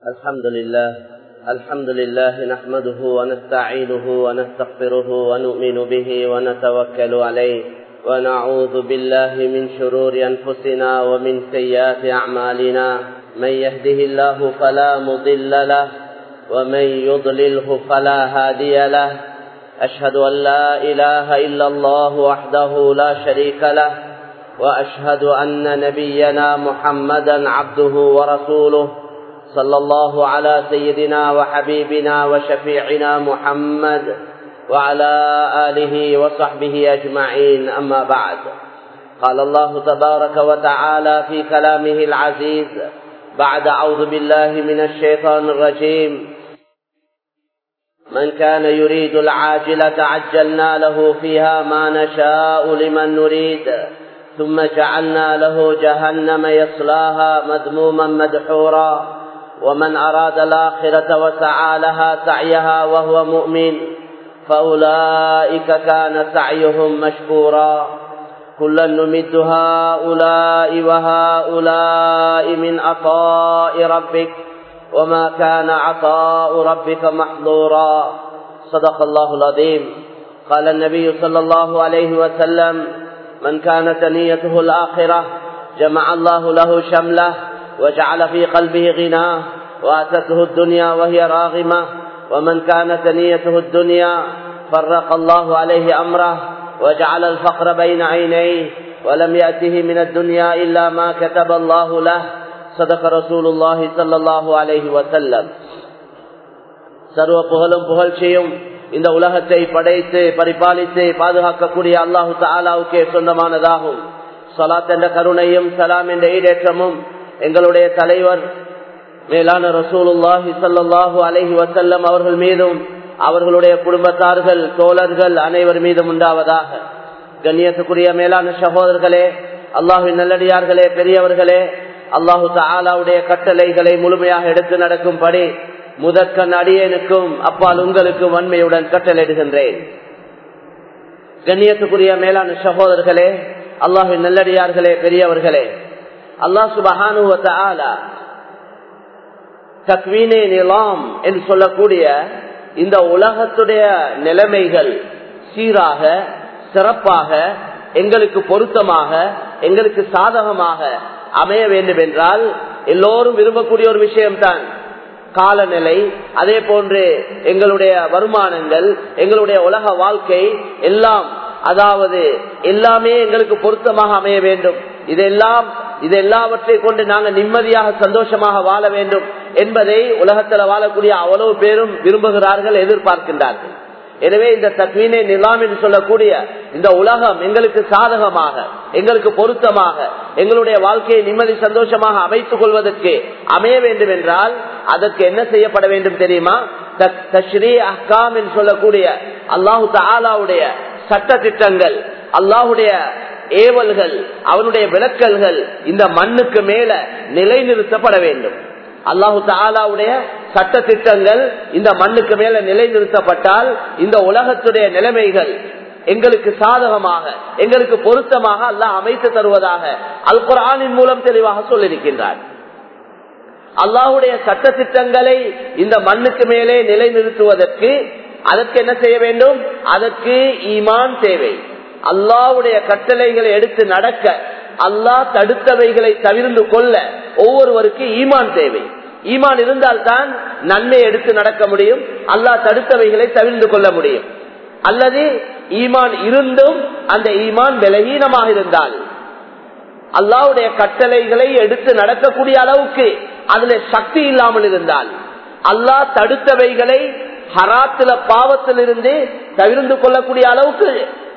الحمد لله الحمد لله نحمده ونستعينه ونستغفره ونؤمن به ونتوكل عليه ونعوذ بالله من شرور أنفسنا ومن سيئات أعمالنا من يهده الله فلا مضل له ومن يضلله فلا هادي له أشهد أن لا إله إلا الله وحده لا شريك له وأشهد أن نبينا محمدا عبده ورسوله صلى الله على سيدنا وحبيبنا وشفيعنا محمد وعلى آله وصحبه أجمعين أما بعد قال الله تبارك وتعالى في كلامه العزيز بعد أعوذ بالله من الشيطان الرجيم من كان يريد العاجلة عجلنا له فيها ما نشاء لمن نريد ثم جعلنا له جهنم يصلاها مذموما مدحورا ومن أراد الآخرة وسعى لها سعيها وهو مؤمن فأولئك كان سعيهم مشكورا كلا نمد هؤلاء وهؤلاء من عطاء ربك وما كان عطاء ربك محظورا صدق الله العظيم قال النبي صلى الله عليه وسلم من كانت نيته الآخرة جمع الله له شمله وجعل في قلبه غناه واتته الدنيا وهي راغمة ومن كانت نيته الدنيا فرق الله عليه أمره وجعل الفقر بين عينيه ولم يأته من الدنيا إلا ما كتب الله له صدق رسول الله صلى الله عليه وسلم சர்வ புகழும் புகழ்ச்சியும் இந்த உலகத்தை படைத்து பரிபாலித்து பாதுகாக்கக்கூடிய அல்லாஹு தாலாவுக்கே சொந்தமானதாகும் சலாத் என்ற கருணையும் சலாம் என்ற ஈடேற்றமும் எங்களுடைய தலைவர் மேலான ரசூலுல்லாஹி சல்லாஹூ அலஹி வசல்லம் அவர்கள் மீதும் அவர்களுடைய குடும்பத்தார்கள் தோழர்கள் அனைவர் மீதும் உண்டாவதாக கண்ணியத்துக்குரிய மேலான சகோதரர்களே அல்லாஹின் நல்லடியார்களே பெரியவர்களே அல்லாஹு தாலாவுடைய கட்டளைகளை முழுமையாக எடுத்து நடக்கும்படி முதற்கண் அடியனுக்கும் அப்பால் உங்களுக்கும் வன்மையுடன் கட்டளையிடுகின்றேன் கண்ணியத்துக்குரிய மேலான சகோதரர்களே அல்லாஹின் நல்லடியார்களே பெரியவர்களே அல்லாஹ் சுபஹானுவத்த ஆலா தக்வீனே நிலாம் என்று சொல்லக்கூடிய இந்த உலகத்துடைய நிலைமைகள் சீராக சிறப்பாக எங்களுக்கு பொருத்தமாக எங்களுக்கு சாதகமாக அமைய வேண்டும் என்றால் எல்லோரும் விரும்பக்கூடிய ஒரு விஷயம்தான் காலநிலை அதே போன்று எங்களுடைய வருமானங்கள் எங்களுடைய உலக வாழ்க்கை எல்லாம் அதாவது எல்லாமே எங்களுக்கு பொருத்தமாக அமைய வேண்டும் இதெல்லாம் இது எல்லாவற்றை கொண்டு நாங்கள் நிம்மதியாக சந்தோஷமாக வாழ வேண்டும் என்பதை உலகத்தில் வாழக்கூடிய அவ்வளவு பேரும் விரும்புகிறார்கள் எதிர்பார்க்கின்றார்கள் எனவே இந்த தக்வீனை நிலாம் என்று சொல்லக்கூடிய இந்த உலகம் எங்களுக்கு சாதகமாக எங்களுக்கு பொருத்தமாக எங்களுடைய வாழ்க்கையை நிம்மதி சந்தோஷமாக அமைத்துக் கொள்வதற்கு அமைய வேண்டும் என்றால் அதற்கு என்ன செய்யப்பட வேண்டும் தெரியுமா தஸ்ரீ அஹ்காம் என்று சொல்லக்கூடிய அல்லாஹு தாலாவுடைய சட்ட திட்டங்கள் அல்லாஹுடைய ஏவல்கள் அவனுடைய விளக்கல்கள் இந்த மண்ணுக்கு மேல நிலைநிறுத்தப்பட வேண்டும் அல்லாஹு தாலாவுடைய சட்ட திட்டங்கள் இந்த மண்ணுக்கு மேல நிலைநிறுத்தப்பட்டால் இந்த உலகத்துடைய நிலைமைகள் எங்களுக்கு சாதகமாக எங்களுக்கு பொருத்தமாக அல்லாஹ் அமைத்து தருவதாக அல் குரானின் மூலம் தெளிவாக சொல்லியிருக்கின்றார் அல்லாஹுடைய சட்ட திட்டங்களை இந்த மண்ணுக்கு மேலே நிலைநிறுத்துவதற்கு அதற்கு என்ன செய்ய வேண்டும் அதற்கு ஈமான் தேவை அல்லாவுடைய கட்டளைகளை எடுத்து நடக்க அல்லாஹ் தடுத்தவைகளை தவிர்ந்து கொள்ள ஒவ்வொருவருக்கு ஈமான் தேவை ஈமான் இருந்தால்தான் நன்மை எடுத்து நடக்க முடியும் அல்லாஹ் தடுத்தவைகளை தவிர்ந்து கொள்ள முடியும் அல்லது ஈமான் இருந்தும் அந்த ஈமான் விலகீனமாக இருந்தால் அல்லாவுடைய கட்டளைகளை எடுத்து நடக்கக்கூடிய அளவுக்கு அதுல சக்தி இல்லாமல் இருந்தால் அல்லாஹ் தடுத்தவைகளை ஹராத்தில பாவத்திலிருந்து தவிர்ந்து கொள்ளக்கூடிய அளவுக்கு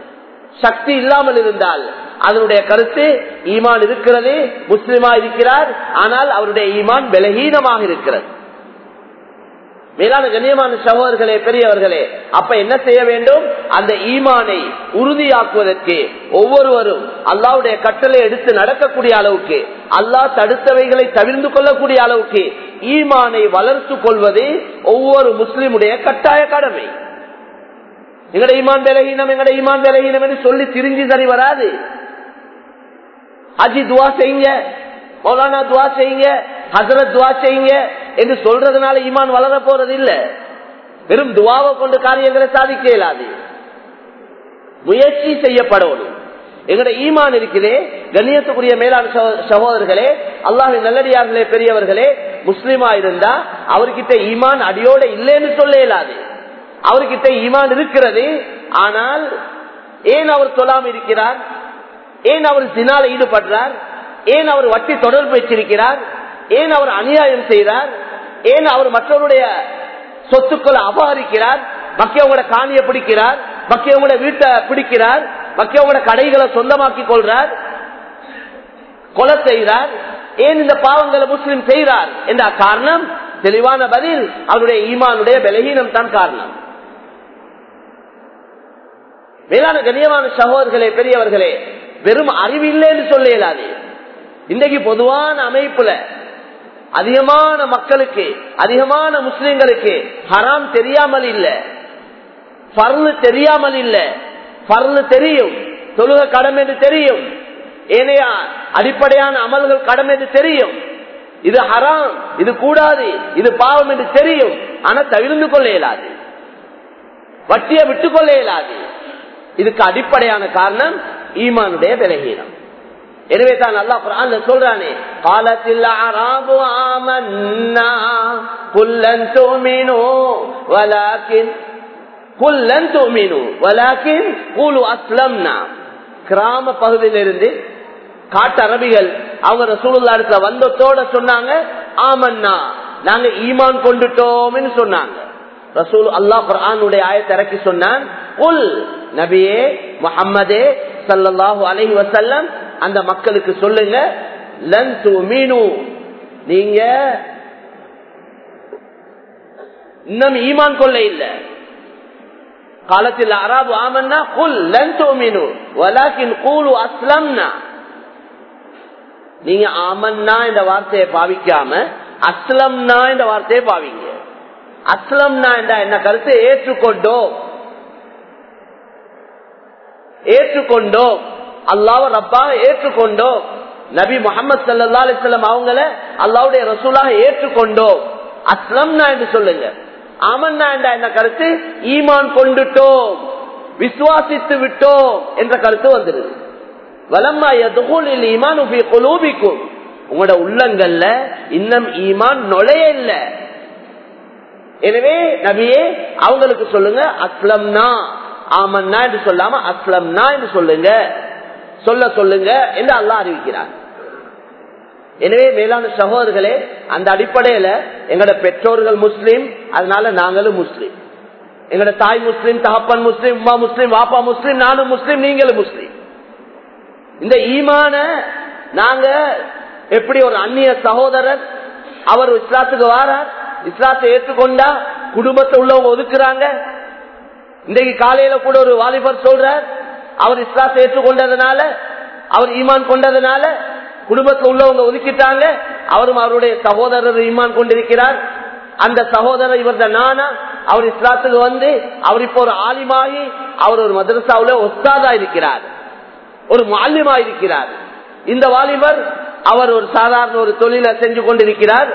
சக்தி இல்லாமல் இருந்தால் அதனுடைய கருத்து ஈமான் இருக்கிறது முஸ்லிமா இருக்கிறார் ஆனால் அவருடைய ஈமான் பலகீனமாக இருக்கிறது மேலான கண்ணியமான சகோதரர்களே பெரியவர்களே அப்ப என்ன செய்ய வேண்டும் அந்த ஈமானை உறுதியாக்குவதற்கு ஒவ்வொருவரும் அல்லாவுடைய கட்டளை எடுத்து நடக்கக்கூடிய அளவுக்கு அல்லாஹ் தடுத்தவைகளை தவிர்ந்து கொள்ளக்கூடிய அளவுக்கு ஈமானை வளர்த்து கொள்வது ஒவ்வொரு முஸ்லிமுடைய கட்டாய கடமை எங்கட ஈமான் விலகினம் எங்கட ஈமான் விலகினம் என்று சொல்லி திரிஞ்சு சரி வராது அஜி துவா செய்யுங்க மௌலானா துவா செய்யுங்க ஹசரத் துவா செய்யுங்க என்று சொல்றதுனால ஈமான் வளர போறது இல்ல வெறும் துவாவை கொண்டு காரியங்களை சாதிக்க இயலாது முயற்சி செய்யப்படணும் எங்கட ஈமான் இருக்கிறே கண்ணியத்துக்குரிய மேலாண் சகோதரர்களே அல்லாஹின் நல்லடியார்களே பெரியவர்களே முஸ்லீமா இருந்தா அவர்கிட்ட ஈமான் அடியோட இல்லைன்னு சொல்ல இயலாது அவர்கிட்ட ஈமான் இருக்கிறது ஆனால் ஏன் அவர் சொல்லாம இருக்கிறார் ஏன் அவர் சினால ஈடுபடுறார் ஏன் அவர் வட்டி தொடர்பு வச்சிருக்கிறார் ஏன் அவர் அநியாயம் செய்கிறார் ஏன் அவர் மற்றவருடைய சொத்துக்களை அபகரிக்கிறார் மக்கியவங்களோட காணியை பிடிக்கிறார் மக்கியவங்களோட வீட்டை பிடிக்கிறார் மக்கியவங்களோட கடைகளை சொந்தமாக்கி கொள்றார் கொலை செய்கிறார் ஏன் இந்த பாவங்களை முஸ்லிம் செய்கிறார் என்ற காரணம் தெளிவான பதில் அவருடைய ஈமானுடைய பலகீனம் தான் காரணம் மேலான கண்ணியமான சகோதரர்களே பெரியவர்களே வெறும் அறிவில்லைன்னு சொல்ல இயலாது இன்றைக்கு பொதுவான அமைப்புல அதிகமான மக்களுக்கு அதிகமான முஸ்லிம்களுக்கு ஹராம் தெரியாமல் இல்ல பர்லு தெரியாமல் இல்ல பர்லு தெரியும் தொழுக கடமை என்று தெரியும் ஏனைய அடிப்படையான அமல்கள் கடமை என்று தெரியும் இது ஹராம் இது கூடாது இது பாவம் என்று தெரியும் ஆனா தவிர்ந்து கொள்ள இயலாது வட்டியை விட்டுக் கொள்ள இயலாது இதுக்கு அடிப்படையான காரணம் ஈமானுடைய விலகீனம் எனவே தான் அல்லா குரான் சொல்றானே காலத்தில் அராபு ஆமன்னா குல்லன் தூமினோ வலாக்கின் குல்லன் தூமினு வலாக்கின் கூலு அஸ்லம்னா கிராம பகுதியிலிருந்து காட்டு அரபிகள் அவங்க ரசூலுல்லா இடத்துல வந்தத்தோட சொன்னாங்க ஆமன்னா நாங்க ஈமான் கொண்டுட்டோம்னு சொன்னாங்க ரசூல் அல்லா குரானுடைய ஆயத்தை இறக்கி சொன்னான் உல் நபியே முகம்மதே சல்லாஹூ அலஹி வசல்லம் அந்த மக்களுக்கு சொல்லுங்க லன் மீனு நீங்க இன்னும் ஈமான் கொள்ள இல்ல காலத்தில் அராபு ஆமன்னா குல் லன் மீனு வலாக்கின் கூலு அஸ்லம்னா நீங்க ஆமன்னா இந்த வார்த்தையை பாவிக்காம அஸ்லம்னா இந்த வார்த்தையை பாவிங்க அஸ்லம்னா என்ற என்ன கருத்து ஏற்றுக்கொண்டோம் ஏற்றுக்கொண்டோம் அல்லாவ ரப்பாக ஏற்றுக்கொண்டோம் நபி முகமது சல்லா அலிஸ்லாம் அவங்கள அல்லாவுடைய ரசூலாக ஏற்றுக்கொண்டோம் அஸ்லம்னா என்று சொல்லுங்க ஆமன்னா என்ற என்ன கருத்து ஈமான் கொண்டுட்டோம் விசுவாசித்து விட்டோம் என்ற கருத்து வந்துருது வலம்மா எதுகுல் ஈமான் குலூபிக்கும் உங்களோட உள்ளங்கள்ல இன்னும் ஈமான் நுழைய இல்லை எனவே நபியே அவங்களுக்கு சொல்லுங்க அஸ்லம்னா ஆமன்னா என்று சொல்லாம அஸ்லம்னா என்று சொல்லுங்க சொல்ல சொல்லுங்க என்று அல்லா அறிவிக்கிறார் எனவே மேலான சகோதரர்களே அந்த அடிப்படையில எங்கட பெற்றோர்கள் முஸ்லீம் அதனால நாங்களும் முஸ்லீம் எங்கட தாய் முஸ்லீம் தகப்பன் முஸ்லீம் உமா முஸ்லீம் வாப்பா முஸ்லீம் நானும் முஸ்லீம் நீங்களும் முஸ்லீம் இந்த ஈமான நாங்க எப்படி ஒரு அந்நிய சகோதரர் அவர் இஸ்லாத்துக்கு வாரார் இஸ்லாத்தை ஏற்றுக்கொண்டா குடும்பத்தை உள்ளவங்க ஒதுக்குறாங்க இன்றைக்கு காலையில கூட ஒரு வாலிபர் சொல்றார் அவர் இஸ்லாத்தை ஏற்றுக்கொண்டதுனால அவர் ஈமான் கொண்டதுனால குடும்பத்தில் உள்ளவங்க ஒதுக்கிட்டாங்க அவரும் அவருடைய சகோதரர் ஈமான் கொண்டிருக்கிறார் அந்த சகோதரர் இவரது நானா அவர் இஸ்லாத்துக்கு வந்து அவர் இப்போ ஒரு ஆலிமாகி அவர் ஒரு மதரசாவுல ஒஸ்தாதா இருக்கிறார் ஒரு மாலிமா இருக்கிறார் இந்த வாலிபர் அவர் ஒரு சாதாரண ஒரு தொழிலை செஞ்சு கொண்டிருக்கிறார்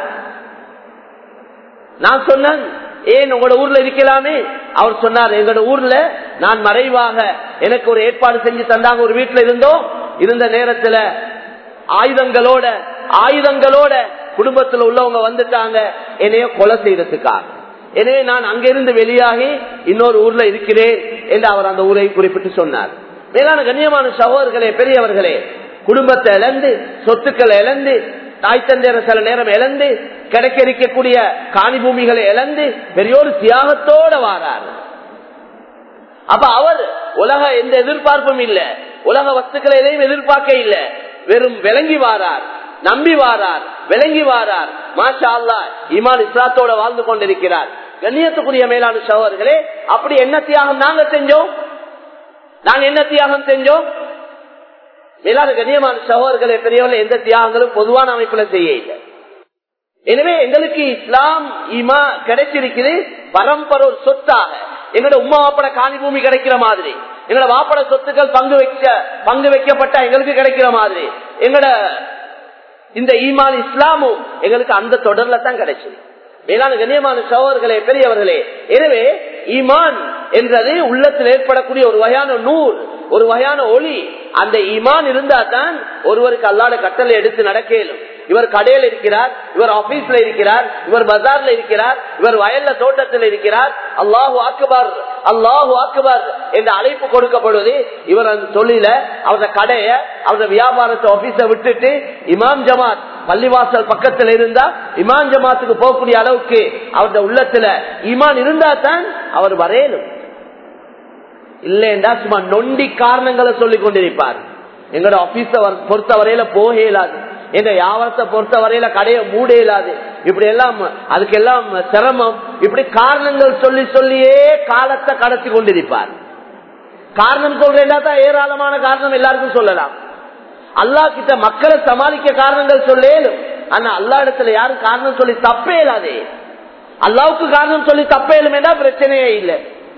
நான் சொன்னேன் ஏன் உங்களோட ஊர்ல இருக்கலாமே அவர் சொன்னார் எங்களோட ஊர்ல நான் மறைவாக எனக்கு ஒரு ஏற்பாடு செஞ்சு தந்தாங்க ஒரு வீட்டுல இருந்தோம் இருந்த நேரத்துல ஆயுதங்களோட ஆயுதங்களோட குடும்பத்துல உள்ளவங்க வந்துட்டாங்க என்னைய கொலை செய்யறதுக்காக எனவே நான் அங்கிருந்து வெளியாகி இன்னொரு ஊர்ல இருக்கிறேன் என்று அவர் அந்த ஊரை குறிப்பிட்டு சொன்னார் மேலான கண்ணியமான சகோதரர்களே பெரியவர்களே குடும்பத்தை இழந்து சொத்துக்களை இழந்து தாய் தந்தையர சில நேரம் இழந்து கிடைக்க இருக்கக்கூடிய காணி பூமிகளை இழந்து பெரியோரு தியாகத்தோட வாரார் அப்ப அவர் உலக எந்த எதிர்பார்ப்பும் இல்ல உலக வஸ்துக்களை எதையும் எதிர்பார்க்க இல்ல வெறும் விளங்கி வாரார் நம்பி வாரார் விளங்கி வாரார் மாஷா அல்லா இமான் இஸ்லாத்தோட வாழ்ந்து கொண்டிருக்கிறார் கண்ணியத்துக்குரிய மேலான சகோதரர்களே அப்படி என்ன தியாகம் நாங்க செஞ்சோம் நாங்க என்ன தியாகம் செஞ்சோம் மேலான கண்ணியமான சகோதரர்களே பெரியவர்கள் எந்த தியாகங்களும் பொதுவான அமைப்புல செய்ய இல்லை எனவே எங்களுக்கு இஸ்லாம் இமா கிடைச்சிருக்குது பரம்பரை ஒரு சொத்தாக எங்களோட உமா வாப்பட காணி பூமி கிடைக்கிற மாதிரி எங்களோட வாப்பட சொத்துக்கள் பங்கு வைக்க பங்கு வைக்கப்பட்ட எங்களுக்கு கிடைக்கிற மாதிரி எங்களோட இந்த ஈமான் இஸ்லாமும் எங்களுக்கு அந்த தொடர்ல தான் கிடைச்சது மேலான கண்ணியமான சகோதரர்களே பெரியவர்களே எனவே ஈமான் என்றது உள்ளத்தில் ஏற்படக்கூடிய ஒரு வகையான நூல் ஒரு வகையான ஒளி அந்த ஈமான் இருந்தா தான் ஒருவருக்கு அல்லாட கட்டளை எடுத்து நடக்க இயலும் இவர் கடையில் இருக்கிறார் இவர் ஆபீஸ்ல இருக்கிறார் இவர் பஜார்ல இருக்கிறார் இவர் வயல்ல தோட்டத்தில் இருக்கிறார் அல்லாஹு அக்பர் அல்லாஹு அக்பர் என்ற அழைப்பு கொடுக்கப்படுவது இவர் அந்த தொழில அவரது கடைய அவரது வியாபாரத்தை ஆபீஸ விட்டுட்டு இமாம் ஜமாத் பள்ளிவாசல் பக்கத்துல இருந்தா இமாம் ஜமாத்துக்கு போகக்கூடிய அளவுக்கு அவரது உள்ளத்துல ஈமான் இருந்தா தான் அவர் வரையலும் இல்லைண்டா சும்மா நொண்டி காரணங்களை சொல்லிக் கொண்டிருப்பார் எங்களோட ஆபீஸ பொறுத்த வரையில போக இயலாது எங்க வியாபாரத்தை பொறுத்த வரையில கடையை மூட இயலாது இப்படி எல்லாம் அதுக்கெல்லாம் சிரமம் இப்படி காரணங்கள் சொல்லி சொல்லியே காலத்தை கடத்தி கொண்டிருப்பார் காரணம் சொல்றேன்னா தான் ஏராளமான காரணம் எல்லாருக்கும் சொல்லலாம் அல்லா கிட்ட மக்களை சமாளிக்க காரணங்கள் சொல்லேலும் ஆனா அல்லா இடத்துல யாரும் காரணம் சொல்லி தப்பே இல்லாதே அல்லாவுக்கு காரணம் சொல்லி தப்பே இல்லைன்னா பிரச்சனையே இல்லை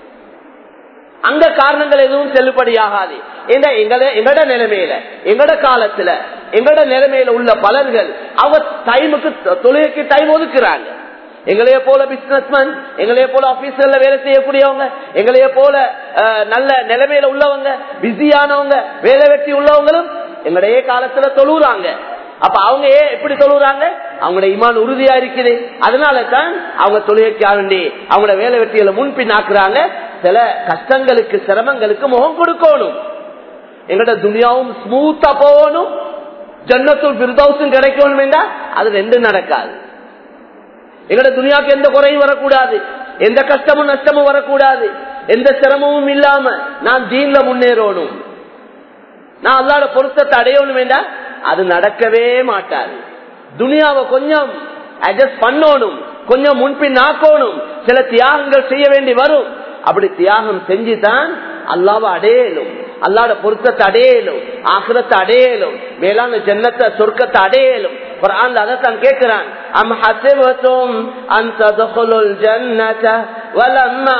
அங்க காரணங்கள் எதுவும் செல்லுபடியாகாது எங்கட நிலைமையில எங்கட காலத்துல எங்கட நிலைமையில உள்ள பலர்கள் அவங்க டைமுக்கு தொழிலுக்கு டைம் ஒதுக்குறாங்க எங்களைய போல பிசினஸ்மேன் எங்களைய போல ஆபீஸ்ல வேலை செய்யக்கூடியவங்க எங்களைய போல நல்ல நிலைமையில உள்ளவங்க பிஸியானவங்க வேலை வெட்டி உள்ளவங்களும் எங்களுடைய காலத்துல தொழுறாங்க அப்ப அவங்க ஏன் எப்படி தொழுறாங்க அவங்களோட இமான் உறுதியா இருக்குது அதனால தான் அவங்க தொழுகைக்காக வேண்டி அவங்களோட வேலை வெற்றிகளை முன்பின் ஆக்குறாங்க சில கஷ்டங்களுக்கு சிரமங்களுக்கு முகம் கொடுக்கணும் எங்கட துனியாவும் ஸ்மூத்தா போகணும் ஜன்னத்துள் பிரதோஷம் கிடைக்கணும் என்றா அது ரெண்டும் நடக்காது எங்கட துனியாவுக்கு எந்த குறையும் வரக்கூடாது எந்த கஷ்டமும் நஷ்டமும் வரக்கூடாது எந்த சிரமமும் இல்லாம நான் தீன்ல முன்னேறணும் நான் அல்லாட பொருத்தத்தை அடையணும் வேண்டா அது நடக்கவே மாட்டாது துனியாவை கொஞ்சம் அட்ஜஸ்ட் பண்ணணும் கொஞ்சம் முன்பின் ஆக்கணும் சில தியாகங்கள் செய்ய வேண்டி வரும் அப்படி தியாகம் செஞ்சுதான் அல்லாவை அடையலும் அல்லாட பொருத்தத்தை அடையலும் ஆக்கிரத்தை அடையலும் மேலான ஜன்னத்தை சொர்க்கத்தை அடையலும் குரான்ல அதைத்தான் கேட்கிறான் அம் ஹசிபத்தும் அன் ததுகுலுல் ஜன்னத வலம்மா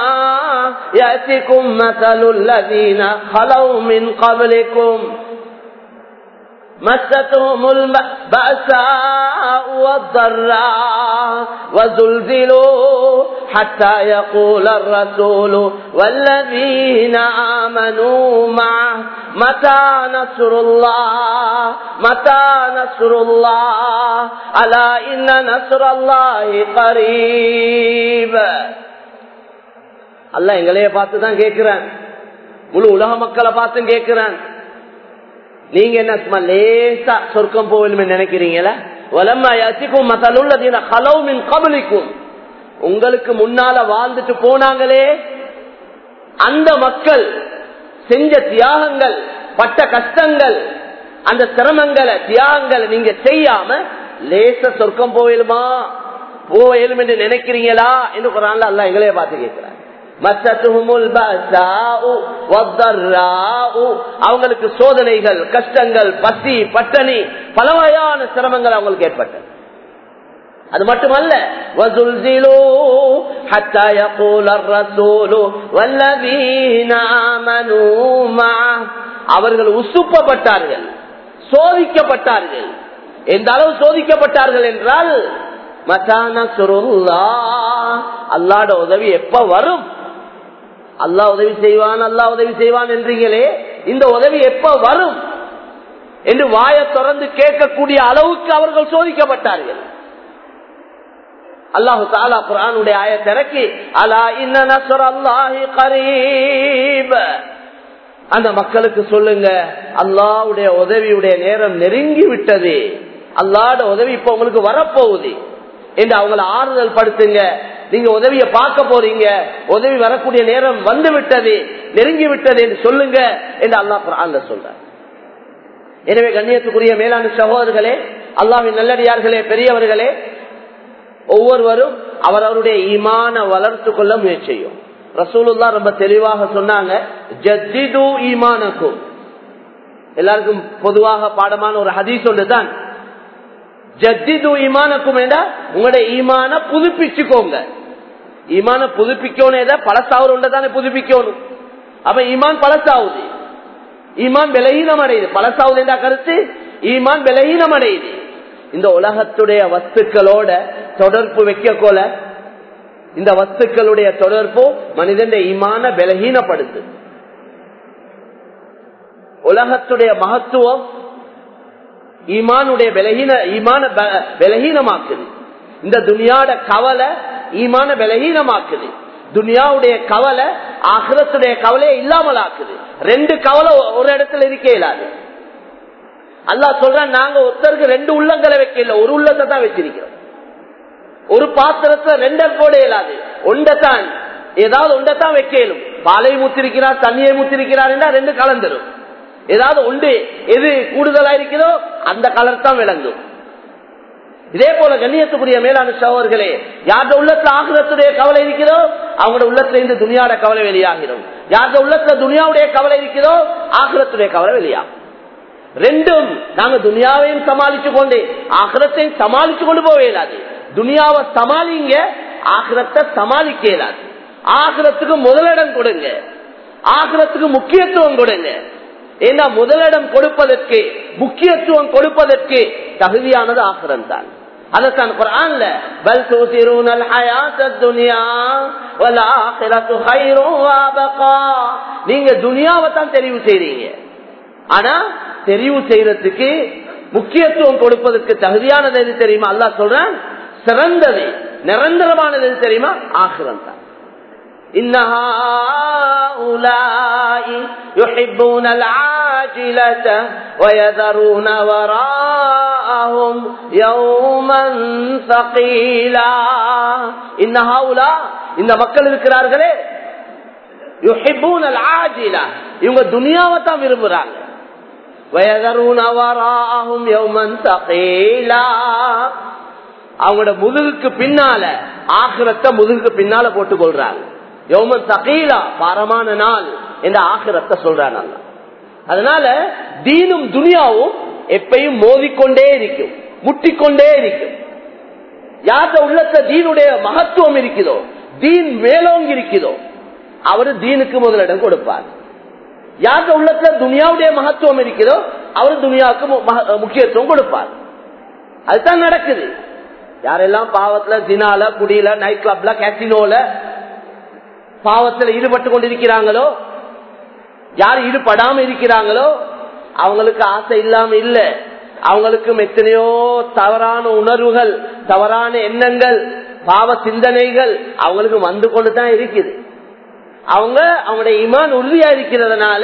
يأتكم مثل الذين خلوا من قبلكم مستهم البأساء والضراء وزلزلوا حتى يقول الرسول والذين آمنوا معه متى نصر الله متى نصر الله ألا إن نصر الله قريب அல்ல எங்களைய பார்த்து தான் கேட்கிறேன் முழு உலக மக்களை பார்த்து கேட்கிறேன் நீங்க என்ன சும்மா லேசா சொர்க்கம் போகணும் நினைக்கிறீங்களா உங்களுக்கு முன்னால வாழ்ந்துட்டு போனாங்களே அந்த மக்கள் செஞ்ச தியாகங்கள் பட்ட கஷ்டங்கள் அந்த சிரமங்களை தியாகங்களை நீங்க செய்யாம லேச சொர்க்கம் போயிலுமா போயிலும் என்று நினைக்கிறீங்களா என்று குரான்ல அல்ல எங்களைய பார்த்து கேட்கிறாங்க அவங்களுக்கு சோதனைகள் கஷ்டங்கள் பசி பட்டணி பல வகையான சிரமங்கள் அவங்களுக்கு ஏற்பட்டது அது மட்டுமல்ல அவர்கள் உசுப்பப்பட்டார்கள் சோதிக்கப்பட்டார்கள் எந்த அளவு சோதிக்கப்பட்டார்கள் என்றால் மசான சுருல்லா அல்லாட உதவி எப்ப வரும் அல்லா உதவி செய்வான் அல்லா உதவி செய்வான் என்றீங்களே இந்த உதவி எப்ப வரும் என்று வாய தொடர்ந்து கேட்கக்கூடிய அளவுக்கு அவர்கள் சோதிக்கப்பட்டார்கள் அல்லாஹு தாலா குரானுடைய ஆய திறக்கி அலா இன்ன அல்லாஹி கரீப் அந்த மக்களுக்கு சொல்லுங்க அல்லாவுடைய உதவியுடைய நேரம் நெருங்கி விட்டது அல்லாட உதவி இப்ப உங்களுக்கு வரப்போகுது என்று அவங்களை ஆறுதல் படுத்துங்க நீங்க உதவிய பார்க்க போறீங்க உதவி வரக்கூடிய நேரம் வந்து விட்டது நெருங்கி விட்டது என்று சொல்லுங்க என்று அல்லா குரான் சொல்ற எனவே கண்ணியத்துக்குரிய மேலான சகோதரர்களே அல்லாவின் நல்லடியார்களே பெரியவர்களே ஒவ்வொருவரும் அவரவருடைய ஈமான வளர்த்து கொள்ள முயற்சி செய்யும் ரசூலுல்லா ரொம்ப தெளிவாக சொன்னாங்க ஜத்திது ஈமானக்கும் எல்லாருக்கும் பொதுவாக பாடமான ஒரு ஹதீஸ் ஒன்று தான் ஜத்திது ஈமானக்கும் என்றா உங்களுடைய ஈமான புதுப்பிச்சுக்கோங்க ஈமான புதுப்பிக்கணும் பழசாவது தானே புதுப்பிக்கணும் அப்ப ஈமான் பழசாவுது ஈமான் விலகீனம் அடையுது பழசாவுது என்ற கருத்து ஈமான் விலகீனம் அடையுது இந்த உலகத்துடைய வஸ்துக்களோட தொடர்பு வைக்க கொல இந்த வஸ்துக்களுடைய தொடர்பு மனிதன் ஈமான பலகீனப்படுத்து உலகத்துடைய மகத்துவம் ஈமானுடைய பலகீன ஈமான பலகீனமாக்குது இந்த துனியாட கவலை ஈமான பலகீனமாக்குது துனியாவுடைய கவலை ஆகிரத்துடைய கவலையை இல்லாமல் ஆக்குது ரெண்டு கவலை ஒரு இடத்துல இருக்க இயலாது அல்லா சொல்ற நாங்க ஒருத்தருக்கு ரெண்டு உள்ளங்களை வைக்கல ஒரு உள்ளத்தை தான் வச்சிருக்கிறோம் ஒரு பாத்திரத்துல ரெண்டை போட இயலாது ஒன்றத்தான் ஏதாவது ஒன்றத்தான் வைக்கலும் பாலையை முத்திருக்கிறார் தண்ணியை முத்திருக்கிறார் என்றால் ரெண்டு கலந்துரும் ஏதாவது உண்டு எது கூடுதலா இருக்கிறதோ அந்த கலர் தான் விளங்கும் இதே போல கண்ணியத்துக்குரிய மேலான சகோதர்களே யார்ட உள்ளத்துல ஆகிரத்துடைய கவலை இருக்கிறதோ அவங்களோட உள்ளத்துல இருந்து துணியாட கவலை வெளியாகிறோம் யார்ட உள்ளத்துல துனியாவுடைய கவலை இருக்கிறதோ ஆகிரத்துடைய கவலை வெளியாகும் ரெண்டும் நாங்க துனியாவையும் சமாளிச்சு கொண்டு ஆகிரத்தையும் சமாளிச்சு கொண்டு போக இயலாது துனியாவை சமாளிங்க ஆகிரத்தை சமாளிக்க இயலாது ஆகிரத்துக்கு முதலிடம் கொடுங்க ஆகிரத்துக்கு முக்கியத்துவம் கொடுங்க ஏன்னா முதலிடம் கொடுப்பதற்கு முக்கியத்துவம் கொடுப்பதற்கு தகுதியானது ஆசிரம் தான் அதத்தான் குரான்ல பல் தூசிரூனல் ஹயாத்தத் துனியா வல் ஆখিরাতু கைரும் வஅபகா நீங்க துனியாவை தான் தெரிவு செய்றீங்க ஆனா தெரிவு செய்யறதுக்கு முக்கியத்துவம் கொடுப்பதற்கு தகுதியானது எது தெரியுமா அல்லாஹ் சொல்றான் சிறந்தது நிரந்தரமானது எது தெரியுமா ஆகிரம் தான் إن هؤلاء يحبون العاجلة ويذرون وراءهم يوما ثقيلا إن هؤلاء இந்த மக்கள் இருக்கிறார்களே யுஹிபூன் அல் ஆஜிலா இவங்க துனியாவை தான் விரும்புறாங்க வயதரூன வராஹும் யௌமன் தகீலா அவங்களோட முதுகுக்கு பின்னால ஆகிரத்தை முதுகுக்கு பின்னால போட்டுக் கொள்றாங்க யௌமன் தகீலா பாரமான நாள் என்ற ஆகிரத்தை சொல்றாங்க அதனால தீனும் துனியாவும் எப்பயும் மோதிக்கொண்டே இருக்கும் முட்டிக்கொண்டே இருக்கும் யார்த உள்ளத்த தீனுடைய மகத்துவம் இருக்குதோ தீன் மேலோங்கி இருக்குதோ அவரு தீனுக்கு முதலிடம் கொடுப்பார் யார்த உள்ளத்துல துனியாவுடைய மகத்துவம் இருக்குதோ அவர் துனியாவுக்கு முக்கியத்துவம் கொடுப்பார் அதுதான் நடக்குது யாரெல்லாம் பாவத்துல தினால குடியில நைட் கிளப்ல கேசினோல பாவத்துல ஈடுபட்டு கொண்டிருக்கிறாங்களோ யார் ஈடுபடாம இருக்கிறாங்களோ அவங்களுக்கு ஆசை இல்லாம இல்ல அவங்களுக்கும் எத்தனையோ தவறான உணர்வுகள் தவறான எண்ணங்கள் பாவ சிந்தனைகள் அவங்களுக்கு வந்து கொண்டுதான் இருக்குது அவங்க அவங்களுடைய ஈமான் உறுதியா இருக்கிறதுனால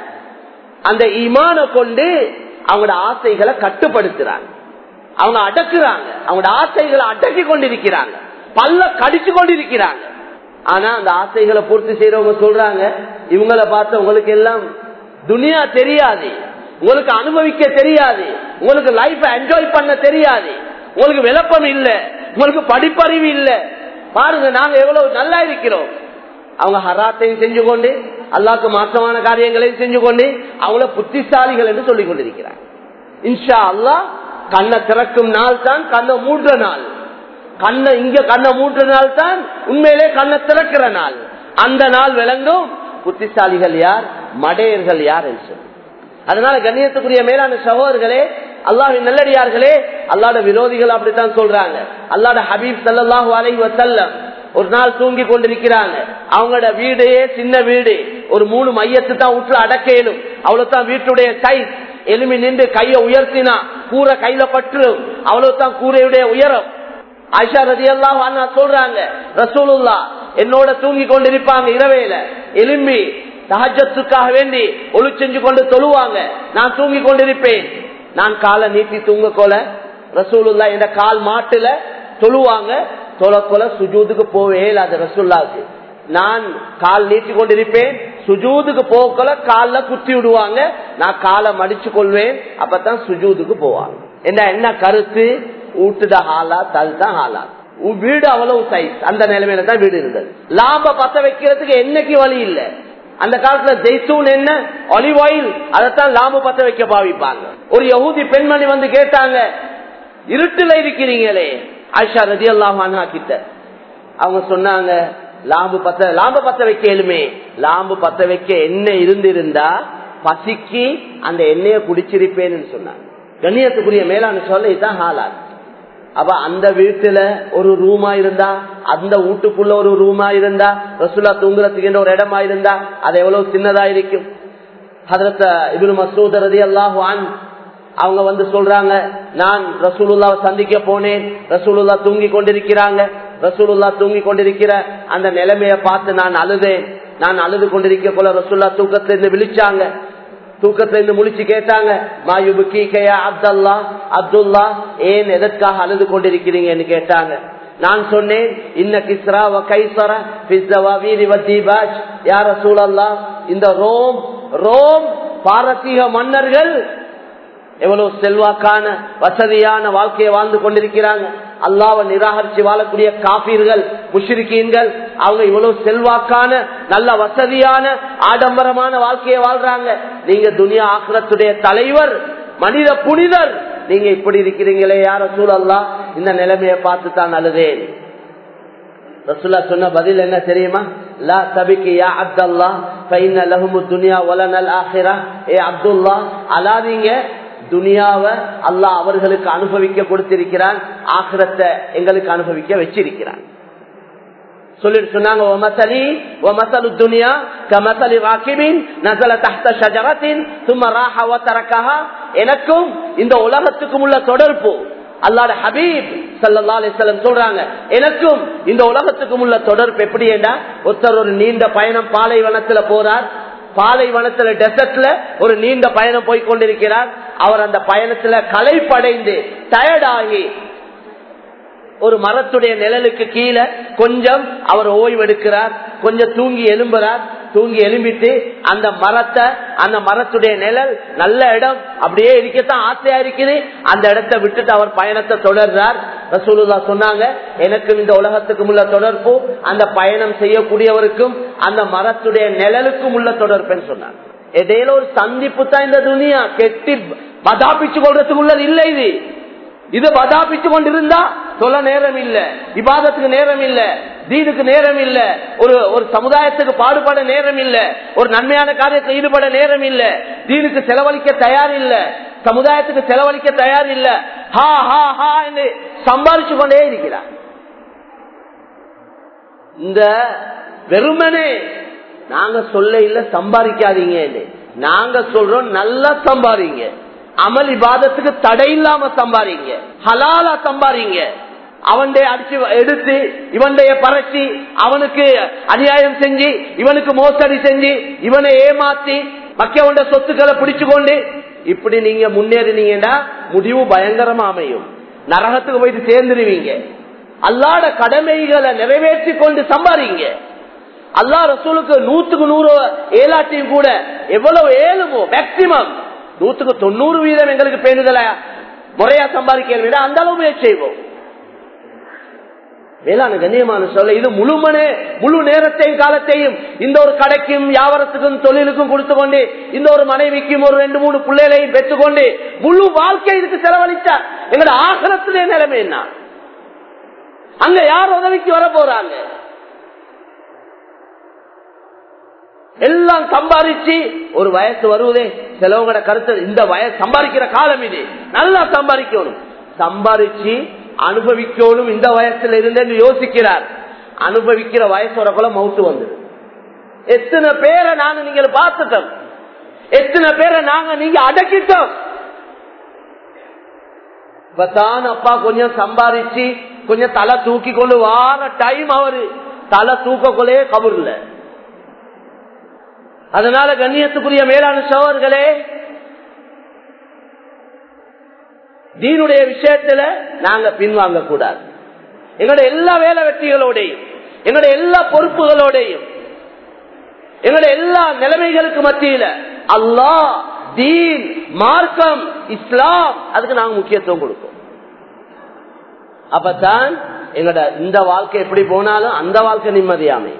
அந்த ஈமான கொண்டு அவங்களோட ஆசைகளை கட்டுப்படுத்துறாங்க அவங்க அடக்குறாங்க அவங்களோட ஆசைகளை அடக்கி கொண்டிருக்கிறாங்க பல்ல கடிச்சு கொண்டிருக்கிறாங்க ஆனா அந்த ஆசைகளை பூர்த்தி செய்யறவங்க சொல்றாங்க இவங்களை பார்த்த உங்களுக்கு எல்லாம் துனியா தெரியாது உங்களுக்கு அனுபவிக்க தெரியாது உங்களுக்கு லைஃப் என்ஜாய் பண்ண தெரியாது உங்களுக்கு விளப்பம் இல்ல உங்களுக்கு படிப்பறிவு இல்ல பாருங்க நாங்க எவ்வளவு நல்லா இருக்கிறோம் அவங்க ஹராத்தையும் செஞ்சு கொண்டு அல்லாக்கு மாற்றமான காரியங்களையும் செஞ்சு கொண்டு அவங்கள புத்திசாலிகள் என்று சொல்லிக் கொண்டிருக்கிறாங்க இன்ஷா அல்லா கண்ணை திறக்கும் நாள் தான் கண்ணை மூடுற நாள் கண்ணை இங்க கண்ணை மூடுற நாள் தான் உண்மையிலே கண்ணை திறக்கிற நாள் அந்த நாள் விளங்கும் புத்திசாலிகள் யார் மடையர்கள் யார் என்று சொல்லி அதனால கண்ணியத்துக்குரிய மேலான சகோதரர்களே அல்லாஹின் நல்லடியார்களே அல்லாட விரோதிகள் அப்படித்தான் சொல்றாங்க அல்லாட ஹபீப் சல்லாஹூ அலை வசல்லம் ஒரு நாள் தூங்கி கொண்டிருக்கிறாங்க அவங்களோட வீடே சின்ன வீடு ஒரு மூணு மையத்து தான் வீட்டுல அடக்கேனும் அவ்வளவுதான் வீட்டுடைய சைஸ் எலுமி நின்று கைய உயர்த்தினா கூரை கையில பற்றும் அவ்வளவுதான் கூரையுடைய உயரம் ஆயிஷா ரதி எல்லாம் சொல்றாங்க ரசூலுல்லா என்னோட தூங்கி கொண்டிருப்பாங்க இரவையில எலும்பி சஹஜத்துக்காக வேண்டி ஒளி செஞ்சு கொண்டு தொழுவாங்க நான் தூங்கி கொண்டிருப்பேன் நான் காலை நீட்டி தூங்க கொல ரசூலுல்லா என்ற கால் மாட்டுல தொழுவாங்க தொலை கொல சுஜூதுக்கு போவே அது ரசூல்லாவுக்கு நான் கால் நீட்டி கொண்டிருப்பேன் சுஜூதுக்கு போகல கால குத்தி விடுவாங்க நான் காலை மடிச்சு கொள்வேன் அப்பதான் சுஜூதுக்கு போவாங்க என்ன என்ன கருத்து ஊட்டுத ஹாலாத் அதுதான் ஹாலாத் வீடு அவ்வளவு சைஸ் அந்த நிலைமையில தான் வீடு இருந்தது லாப பத்த வைக்கிறதுக்கு என்னைக்கு வழி இல்ல அந்த காலத்துல ஜெய்சூன் என்ன ஒலிவ் ஆயில் அதைத்தான் லாப பத்த வைக்க பாவிப்பாங்க ஒரு யகுதி பெண்மணி வந்து கேட்டாங்க இருட்டுல இருக்கிறீங்களே ஆயிஷா ரதி அல்லாஹானா கிட்ட அவங்க சொன்னாங்க லாம்பு பத்த லாம்பு பத்த வைக்க எழுமே லாம்பு பத்த வைக்க எண்ணெய் இருந்திருந்தா பசிக்கு அந்த எண்ணெயை குடிச்சிருப்பேன்னு சொன்னாங்க கண்ணியத்துக்குரிய மேலான சொல்ல இதுதான் ஹாலாத் அப்ப அந்த வீட்டுல ஒரு ரூமா இருந்தா அந்த வீட்டுக்குள்ள ஒரு ரூமா இருந்தா ரசுல்லா தூங்குறதுக்கு ஒரு இடமா இருந்தா அது எவ்வளவு சின்னதா இருக்கும் ஹதரத்த இபின் மசூத் ரதி அல்லாஹான் அவங்க வந்து சொல்றாங்க நான் ரசூலுல்லாவை சந்திக்க போனேன் ரசூலுல்லா தூங்கி கொண்டிருக்கிறாங்க ரசூலுல்லா தூங்கி கொண்டிருக்கிற அந்த நிலைமையை பார்த்து நான் அழுதேன் நான் அழுது கொண்டிருக்க போல ரசூல்லா தூக்கத்துல இருந்து விழிச்சாங்க தூக்கத்துல இருந்து முழிச்சு கேட்டாங்க மாயுபு கீக்கையா அப்துல்லா அப்துல்லா ஏன் எதற்காக அழுது கொண்டிருக்கிறீங்கன்னு கேட்டாங்க நான் சொன்னேன் இன்ன கிஸ்ரா கைசர பிஸ்ஸவா வீரி வத்தீபாஜ் யார சூழல்லா இந்த ரோம் ரோம் பாரசீக மன்னர்கள் எவ்வளவு செல்வாக்கான வசதியான வாழ்க்கையை வாழ்ந்து கொண்டிருக்கிறாங்க அல்லாவை நிராகரிச்சு வாழக்கூடிய காபீர்கள் முஷ்ரிக்கீன்கள் அவங்க இவ்வளவு செல்வாக்கான நல்ல வசதியான ஆடம்பரமான வாழ்க்கையை வாழ்றாங்க நீங்க துனியா ஆக்கிரத்துடைய தலைவர் மனித புனிதர் நீங்க இப்படி இருக்கிறீங்களே யார சூழல்லா இந்த நிலைமையை பார்த்து தான் அழுதேன் ரசுல்லா சொன்ன பதில் என்ன தெரியுமா லா தபிக்கு யா அப்துல்லா பைன லஹுமு துனியா வலனல் ஆஹிரா ஏ அப்துல்லா அலாதீங்க துனியாவை அல்லாஹ் அவர்களுக்கு அனுபவிக்க கொடுத்திருக்கிறான் ஆகிரத்தை எங்களுக்கு அனுபவிக்க வச்சிருக்கிறான் சொல்லிட்டு சொன்னாங்க ومثلي ومثل الدنيا كمثل راكب نزل تحت شجرة ثم راح وتركها எனக்கும் இந்த உலகத்துக்கும் உள்ள தொடர்பு அல்லாட ஹபீப் சல்லா அலிஸ்லம் சொல்றாங்க எனக்கும் இந்த உலகத்துக்கும் உள்ள தொடர்பு எப்படி என்றா ஒருத்தர் ஒரு நீண்ட பயணம் பாலைவனத்துல போறார் பாலைவனத்துல டெசர்ட்ல ஒரு நீண்ட பயணம் போய் கொண்டிருக்கிறார் அவர் அந்த பயணத்துல களைப்படைந்து டயர்டாகி ஒரு மரத்துடைய நிழலுக்கு கீழே கொஞ்சம் அவர் ஓய்வெடுக்கிறார் கொஞ்சம் தூங்கி எலும்புறார் தூங்கி எலும்பிட்டு அந்த மரத்தை அந்த மரத்துடைய நிழல் நல்ல இடம் அப்படியே இருக்கத்தான் ஆசையா இருக்குது அந்த இடத்தை விட்டுட்டு அவர் பயணத்தை தொடர்றார் ரசூலுல்லா சொன்னாங்க எனக்கும் இந்த உலகத்துக்கும் உள்ள தொடர்பு அந்த பயணம் செய்யக்கூடியவருக்கும் அந்த மரத்துடைய நிழலுக்கும் உள்ள தொடர்புன்னு சொன்னாங்க இடையில ஒரு சந்திப்பு தான் இந்த துணியா கெட்டி பதாபிச்சு கொள்றதுக்கு உள்ளது இல்லை இது இது பதாபிச்சு கொண்டிருந்தா சொல்ல நேரம் இல்ல இபாதத்துக்கு நேரம் இல்ல தீனுக்கு நேரம் இல்ல ஒரு ஒரு சமுதாயத்துக்கு பாடுபட நேரம் இல்ல ஒரு நன்மையான காரியத்தில் ஈடுபட நேரம் இல்ல தீனுக்கு செலவழிக்க தயார் இல்ல சமுதாயத்துக்கு செலவழிக்க தயார் இல்ல ஹா ஹா ஹா என்று சம்பாதிச்சு கொண்டே இருக்கிறார் இந்த வெறுமனே நாங்க சொல்ல இல்ல சம்பாதிக்காதீங்க நாங்க சொல்றோம் நல்லா சம்பாதிங்க அமல் இபாதத்துக்கு தடை இல்லாம சம்பாதிங்க ஹலாலா சம்பாதிங்க அவன்டைய அடிச்சு எடுத்து இவன்டைய பறச்சி அவனுக்கு அநியாயம் செஞ்சு இவனுக்கு மோசடி செஞ்சு இவனை ஏமாத்தி மக்களோட சொத்துக்களை பிடிச்சு கொண்டு இப்படி நீங்க முன்னேறினீங்கன்னா முடிவு பயங்கரமா அமையும் நரகத்துக்கு போயிட்டு சேர்ந்துருவீங்க அல்லாட கடமைகளை நிறைவேற்றி கொண்டு சம்பாதிங்க அல்லா ரசூலுக்கு நூத்துக்கு நூறு ஏலாட்டியும் கூட எவ்வளவு ஏழுமோ மேக்சிமம் நூத்துக்கு தொண்ணூறு வீதம் எங்களுக்கு பேணுதல முறையா சம்பாதிக்க விட அந்த அளவு முயற்சி செய்வோம் வேளாண் கண்ணியமான சொல்ல இது முழுமனே முழு நேரத்தையும் காலத்தையும் இந்த ஒரு கடைக்கும் வியாபாரத்துக்கும் தொழிலுக்கும் கொடுத்து கொண்டு இந்த ஒரு மனைவிக்கும் ஒரு ரெண்டு மூணு பிள்ளைகளையும் பெற்றுக்கொண்டு முழு வாழ்க்கை இதுக்கு செலவழிச்சா எங்களோட ஆகலத்திலே நிலைமை என்ன அங்க யார் உதவிக்கு வர போறாங்க எல்லாம் சம்பாதிச்சு ஒரு வயசு வருவதே சிலவங்களோட கருத்து இந்த வயசு சம்பாதிக்கிற காலம் இது நல்லா சம்பாதிக்கணும் சம்பாதிச்சு அனுபவிக்கணும் இந்த வயசுல இருந்து யோசிக்கிறார் அனுபவிக்கிற வயசு வரக்குள்ள மவுத்து வந்துடும் எத்தனை பேரை நாங்க நீங்க பார்த்துட்டோம் எத்தனை பேரை நாங்க நீங்க அடக்கிட்டோம் இப்பதான் அப்பா கொஞ்சம் சம்பாதிச்சு கொஞ்சம் தலை தூக்கி கொண்டு வார டைம் அவரு தலை தூக்கக்குள்ளே கபூர்ல அதனால கண்ணியத்துக்குரிய மேலான சோழர்களே தீனுடைய விஷயத்துல நாங்க பின்வாங்க கூடாது எங்களுடைய எல்லா வேலை வெற்றிகளோடையும் எங்களுடைய எல்லா பொறுப்புகளோடையும் எங்களுடைய எல்லா நிலைமைகளுக்கு மத்தியில அல்லாஹ் தீன் மார்க்கம் இஸ்லாம் அதுக்கு நாங்க முக்கியத்துவம் கொடுப்போம் அப்பதான் எங்களோட இந்த வாழ்க்கை எப்படி போனாலும் அந்த வாழ்க்கை நிம்மதியாமை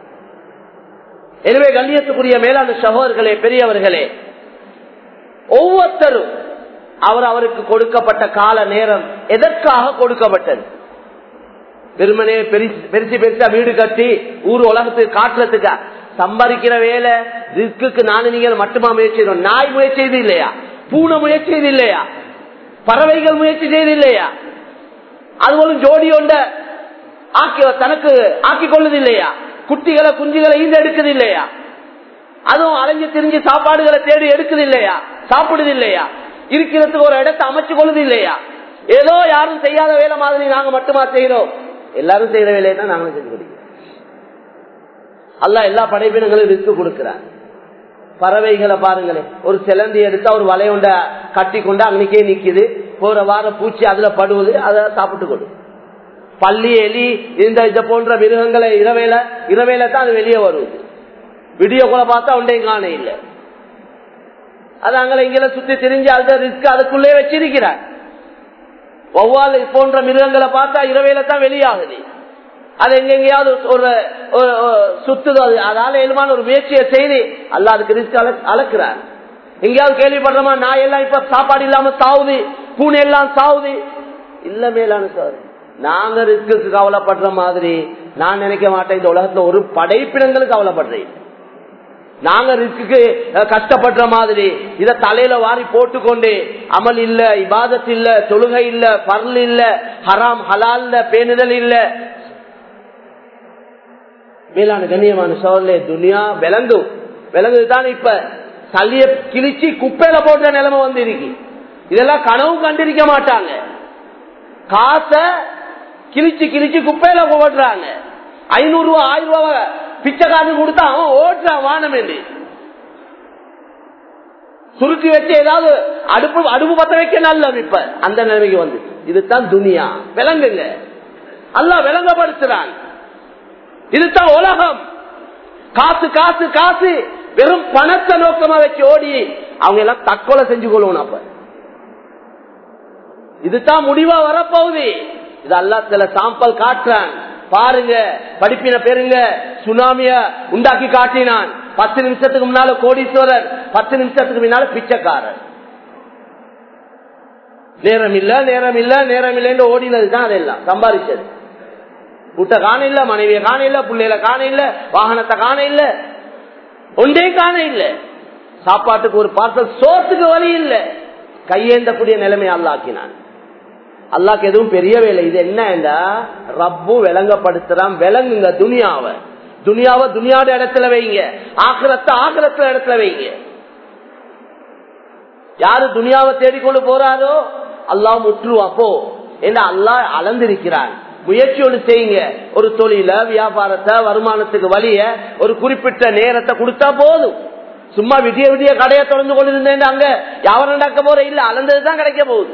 எனவே கண்ணியத்துக்குரிய மேலான சகோதரர்களே பெரியவர்களே ஒவ்வொருத்தரும் அவர் அவருக்கு கொடுக்கப்பட்ட கால நேரம் எதற்காக கொடுக்கப்பட்டது வெறுமனே பெருசு பெருசா வீடு கட்டி ஊர் உலகத்துக்கு காட்டுறதுக்கா சம்பாதிக்கிற வேலை ரிஸ்க்கு நானும் நீங்கள் மட்டுமா முயற்சி செய்யணும் நாய் முயற்சி செய்து இல்லையா பூனை முயற்சி செய்து இல்லையா பறவைகள் முயற்சி செய்து இல்லையா அதுபோலும் ஜோடி ஒண்ட ஆக்கி தனக்கு ஆக்கி கொள்ளுது இல்லையா குட்டிகளை குஞ்சுகளை ஈந்து எடுக்குது இல்லையா அதுவும் அலைஞ்சு திரிஞ்சு சாப்பாடுகளை தேடி எடுக்குது இல்லையா சாப்பிடுது இல்லையா இருக்கிறதுக்கு ஒரு இடத்தை அமைச்சு கொள்ளுது இல்லையா ஏதோ யாரும் செய்யாத வேலை மாதிரி நாங்க மட்டுமா செய்யறோம் எல்லாரும் செய்யற வேலையை தான் நாங்களும் செஞ்சு கொடுக்கிறோம் அல்ல எல்லா படைப்பினங்களும் ரிஸ்க் கொடுக்கிறார் பறவைகளை பாருங்களேன் ஒரு சிலந்தி எடுத்தா ஒரு வலையுண்ட கட்டி கொண்டு அன்னைக்கே நிக்குது போற வாரம் பூச்சி அதுல படுவது அதை சாப்பிட்டு கொடு பள்ளி எலி இந்த இத போன்ற மிருகங்களை இரவேல இரவேல தான் அது வெளியே வருவது விடியோ கூட பார்த்தா ஒன்றையும் காண இல்லை அது அங்கே இங்கே சுத்தி திரிஞ்சு அந்த ரிஸ்க் அதுக்குள்ளே வச்சிருக்கிறார் வௌவால் போன்ற மிருகங்களை பார்த்தா இரவையில தான் வெளியாகுது அது எங்கெங்கயாவது ஒரு சுத்துதோ அதால எழுமான ஒரு முயற்சியை செய்து அல்ல அதுக்கு ரிஸ்க் அளக்குறார் எங்கேயாவது கேள்விப்படுறோமா நான் எல்லாம் இப்ப சாப்பாடு இல்லாம சாவுது பூனை எல்லாம் சாவுது இல்ல மேலான சார் நாங்க ரிஸ்க்கு கவலைப்படுற மாதிரி நான் நினைக்க மாட்டேன் இந்த உலகத்துல ஒரு படைப்பினங்களுக்கு கவலைப்படுறேன் நாங்க ரிஸ்க்கு கஷ்டப்படுற மாதிரி இத தலையில வாரி போட்டுக்கொண்டு அமல் இல்ல இபாதத் இல்ல தொழுகை இல்ல பர்ல் இல்ல ஹராம் ஹலால் பேணுதல் இல்ல மேலான கண்ணியமான சோழலே துனியா விளங்கும் விளங்குதுதான் இப்ப சல்லிய கிழிச்சு குப்பையில போட்ட நிலைமை வந்து இருக்கு இதெல்லாம் கனவு கண்டிருக்க மாட்டாங்க காச கிழிச்சு கிழிச்சு குப்பையில போடுறாங்க ஐநூறு ரூபா ஆயிரம் ரூபாய் பிச்சைக்காரன் கொடுத்தா அவன் ஓட்டுறான் வானம் என்று சுருட்டி வச்சு ஏதாவது அடுப்பு அடுப்பு பத்த வைக்க நல்ல இப்ப அந்த நிலைமைக்கு வந்து இதுதான் துனியா விளங்குங்க அல்ல விளங்கப்படுத்துறான் இதுதான் உலகம் காசு காசு காசு வெறும் பணத்தை நோக்கமா வச்சு ஓடி அவங்க எல்லாம் தற்கொலை செஞ்சு கொள்ளணும் அப்ப இதுதான் முடிவா வரப்போகுது இது அல்லா சில சாம்பல் காட்டுறான் பாருங்க படிப்பின பெருங்க சுனாமிய உண்டாக்கி காட்டினான் பத்து நிமிஷத்துக்கு முன்னால கோடீஸ்வரர் பத்து நிமிஷத்துக்கு முன்னால பிச்சைக்காரர் நேரம் இல்ல நேரம் இல்ல நேரம் இல்லைன்னு ஓடினதுதான் அதெல்லாம் சம்பாதிச்சது புட்ட காண இல்ல மனைவிய காண இல்ல பிள்ளைல காண இல்ல வாகனத்தை காண இல்ல ஒன்றே காண இல்ல சாப்பாட்டுக்கு ஒரு பார்சல் சோத்துக்கு வழி இல்ல கையேந்தக்கூடிய நிலைமை அல்லாக்கினான் அல்லாக்கு எதுவும் பெரிய வேலை இது என்ன ரப்பு விளங்கப்படுத்துறான் விளங்குங்க துனியாவை துனியாவை துனியாட இடத்துல வைங்க ஆக்கிரத்தை ஆக்கிரத்துல இடத்துல வைங்க யாரு துனியாவை தேடிக்கொண்டு போறாரோ அல்லாஹ் முற்றுவான் போ என்று அல்லாஹ் அளந்திருக்கிறான் முயற்சியோடு செய்யுங்க ஒரு தொழில வியாபாரத்தை வருமானத்துக்கு வழிய ஒரு குறிப்பிட்ட நேரத்தை கொடுத்தா போதும் சும்மா விடிய விடிய கடையை தொடர்ந்து கொண்டிருந்தேன் அங்க யாரும் நடக்க போற இல்ல அளந்ததுதான் கிடைக்க போகுது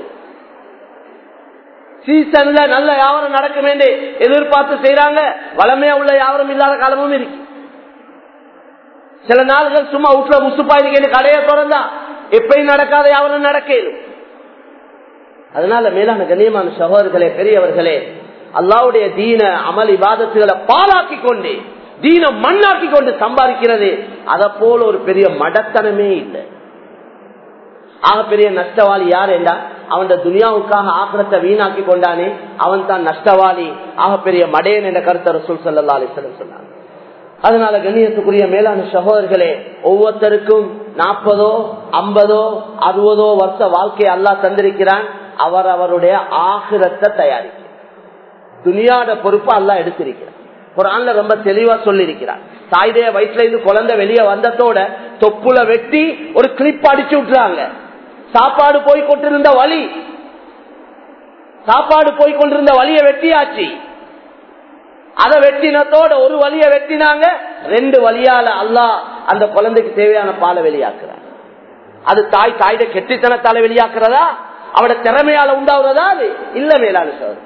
சீசன்ல நல்ல யாவரம் நடக்கும் என்று எதிர்பார்த்து செய்யறாங்க வளமையா உள்ள யாவரம் இல்லாத காலமும் இருக்கு சில நாள்கள் சும்மா வீட்டுல முசுப்பா இருக்கேன் கடையை திறந்தா எப்பயும் நடக்காத யாவரும் நடக்கலும் அதனால மேலான கண்ணியமான சகோதரர்களே பெரியவர்களே அல்லாவுடைய தீன அமல் இபாதத்துகளை பாலாக்கி கொண்டு தீன மண்ணாக்கி கொண்டு சம்பாதிக்கிறது அதை போல ஒரு பெரிய மடத்தனமே இல்லை ஆக பெரிய நஷ்டவாளி யார் என்றா அவன் துனியாவுக்காக ஆக்கிரத்தை வீணாக்கி கொண்டானே அவன் தான் நஷ்டவாளி ஆக பெரிய மடையன் என்ற கருத்தை ரசூல் சல்லா அலிஸ்லம் சொன்னாங்க அதனால கண்ணியத்துக்குரிய மேலான சகோதரர்களே ஒவ்வொருத்தருக்கும் நாற்பதோ ஐம்பதோ அறுபதோ வருஷ வாழ்க்கையை அல்லா தந்திருக்கிறான் அவர் அவருடைய ஆகிரத்தை தயாரிக்க துனியாட பொறுப்பு அல்லா எடுத்திருக்கிறார் குரான்ல ரொம்ப தெளிவா சொல்லியிருக்கிறார் தாயுடைய வயிற்றுல இருந்து குழந்தை வெளியே வந்ததோட தொப்புல வெட்டி ஒரு கிளிப் அடிச்சு விட்டுறாங்க சாப்பாடு போய் கொண்டிருந்த வழி சாப்பாடு போய் கொண்டிருந்த வழியை வெட்டியாச்சு அதை வெட்டினத்தோட ஒரு வழியை வெட்டினாங்க ரெண்டு வழியால அல்லா அந்த குழந்தைக்கு தேவையான பாலை வெளியாக்குறார் அது தாய் தாயுடைய கெட்டித்தனத்தால வெளியாக்குறதா அவட திறமையால உண்டாகிறதா அது இல்ல மேலான சார்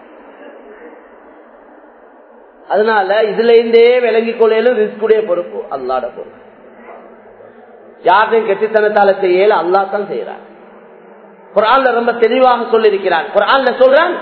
அதனால இதுல இருந்தே விளங்கிக் கொள்ளையிலும் ரிஸ்குடைய பொறுப்பு அல்லாட பொறுப்பு யாரையும் கெட்டித்தனத்தால செய்யல அல்லா தான் செய்யறான் குரான்ல ரொம்ப தெளிவாக சொல்லியிருக்கிறான் குரான்ல சொல்றான்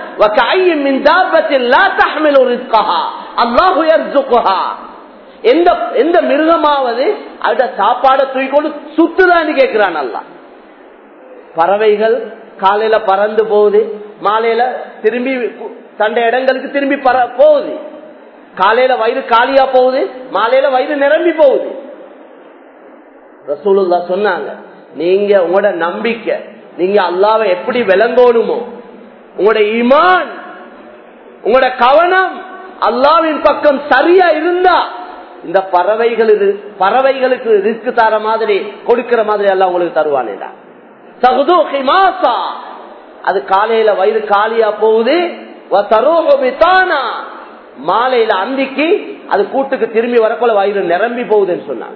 எந்த எந்த மிருகமாவது அத சாப்பாடை தூக்கிக்கொண்டு சுத்துதான்னு கேட்கிறான் அல்லா பறவைகள் காலையில பறந்து போகுது மாலையில திரும்பி தண்ட இடங்களுக்கு திரும்பி பற போகுது காலையில வயிறு காலியா போகுது மாலையில வயிறு நிரம்பி போகுது ரசூலுல்லா சொன்னாங்க நீங்க உங்களோட நம்பிக்கை நீங்க அல்லாவை எப்படி விளங்கணுமோ உங்களோட ஈமான் உங்களோட கவனம் அல்லாவின் பக்கம் சரியா இருந்தா இந்த பறவைகள் பறவைகளுக்கு ரிஸ்க் தர மாதிரி கொடுக்கிற மாதிரி எல்லாம் உங்களுக்கு தருவானேடா சகுது ஹிமாசா அது காலையில வயிறு காலியா போகுது மாலையில அந்திக்கு அது கூட்டுக்கு திரும்பி வரப்போல வயிறு நிரம்பி போகுதுன்னு சொன்னாங்க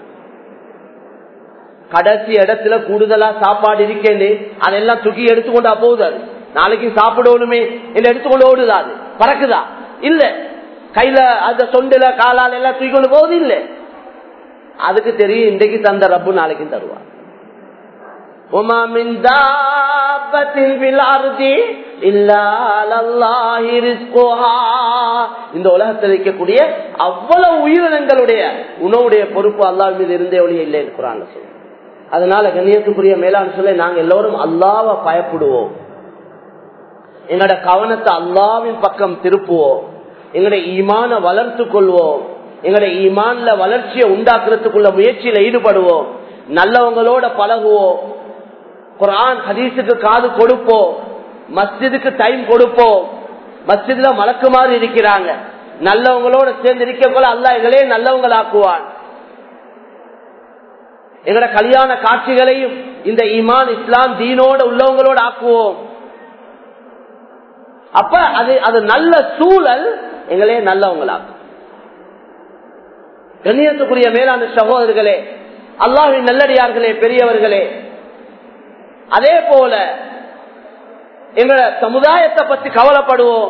கடைசி இடத்துல கூடுதலா சாப்பாடு இருக்கேன்னு அதெல்லாம் தூக்கி எடுத்துக்கொண்டா போகுது அது நாளைக்கு சாப்பிடணுமே இல்ல எடுத்துக்கொண்டு ஓடுதா அது பறக்குதா இல்ல கையில அந்த சொண்டுல காலால எல்லாம் தூக்கி கொண்டு போகுது இல்ல அதுக்கு தெரியும் இன்றைக்கு தந்த ரப்பு நாளைக்கும் தருவார் இந்த உலகத்தில் இருக்கக்கூடிய அவ்வளவு உயிரினங்களுடைய உணவுடைய பொறுப்பு அல்லாஹ் மீது இருந்தே ஒளிய இல்லை இருக்கிறாங்க சொல்ல அதனால கண்ணியத்துக்குரிய மேலாண் சொல்ல நாங்க எல்லோரும் அல்லாவ பயப்படுவோம் எங்களோட கவனத்தை அல்லாவின் பக்கம் திருப்புவோம் எங்களுடைய ஈமான வளர்த்து கொள்வோம் எங்களுடைய ஈமான்ல வளர்ச்சியை உண்டாக்குறதுக்குள்ள முயற்சியில ஈடுபடுவோம் நல்லவங்களோட பழகுவோம் குரான் ஹதீஸுக்கு காது கொடுப்போம் மஸ்ஜிதுக்கு டைம் கொடுப்போம் மஸ்ஜித்ல மலக்குமாறு இருக்கிறாங்க நல்லவங்களோட சேர்ந்து இருக்க போல அல்லா எங்களே நல்லவங்களாக்குவான் எங்கட கல்யாண காட்சிகளையும் இந்த ஈமான் இஸ்லாம் தீனோட உள்ளவங்களோட ஆக்குவோம் அப்ப அது அது நல்ல சூழல் எங்களே நல்லவங்களாக்கும் கண்ணியத்துக்குரிய மேலான சகோதரர்களே அல்லாஹின் நல்லடியார்களே பெரியவர்களே அதே போல எங்கள சமுதாயத்தை பத்தி கவலைப்படுவோம்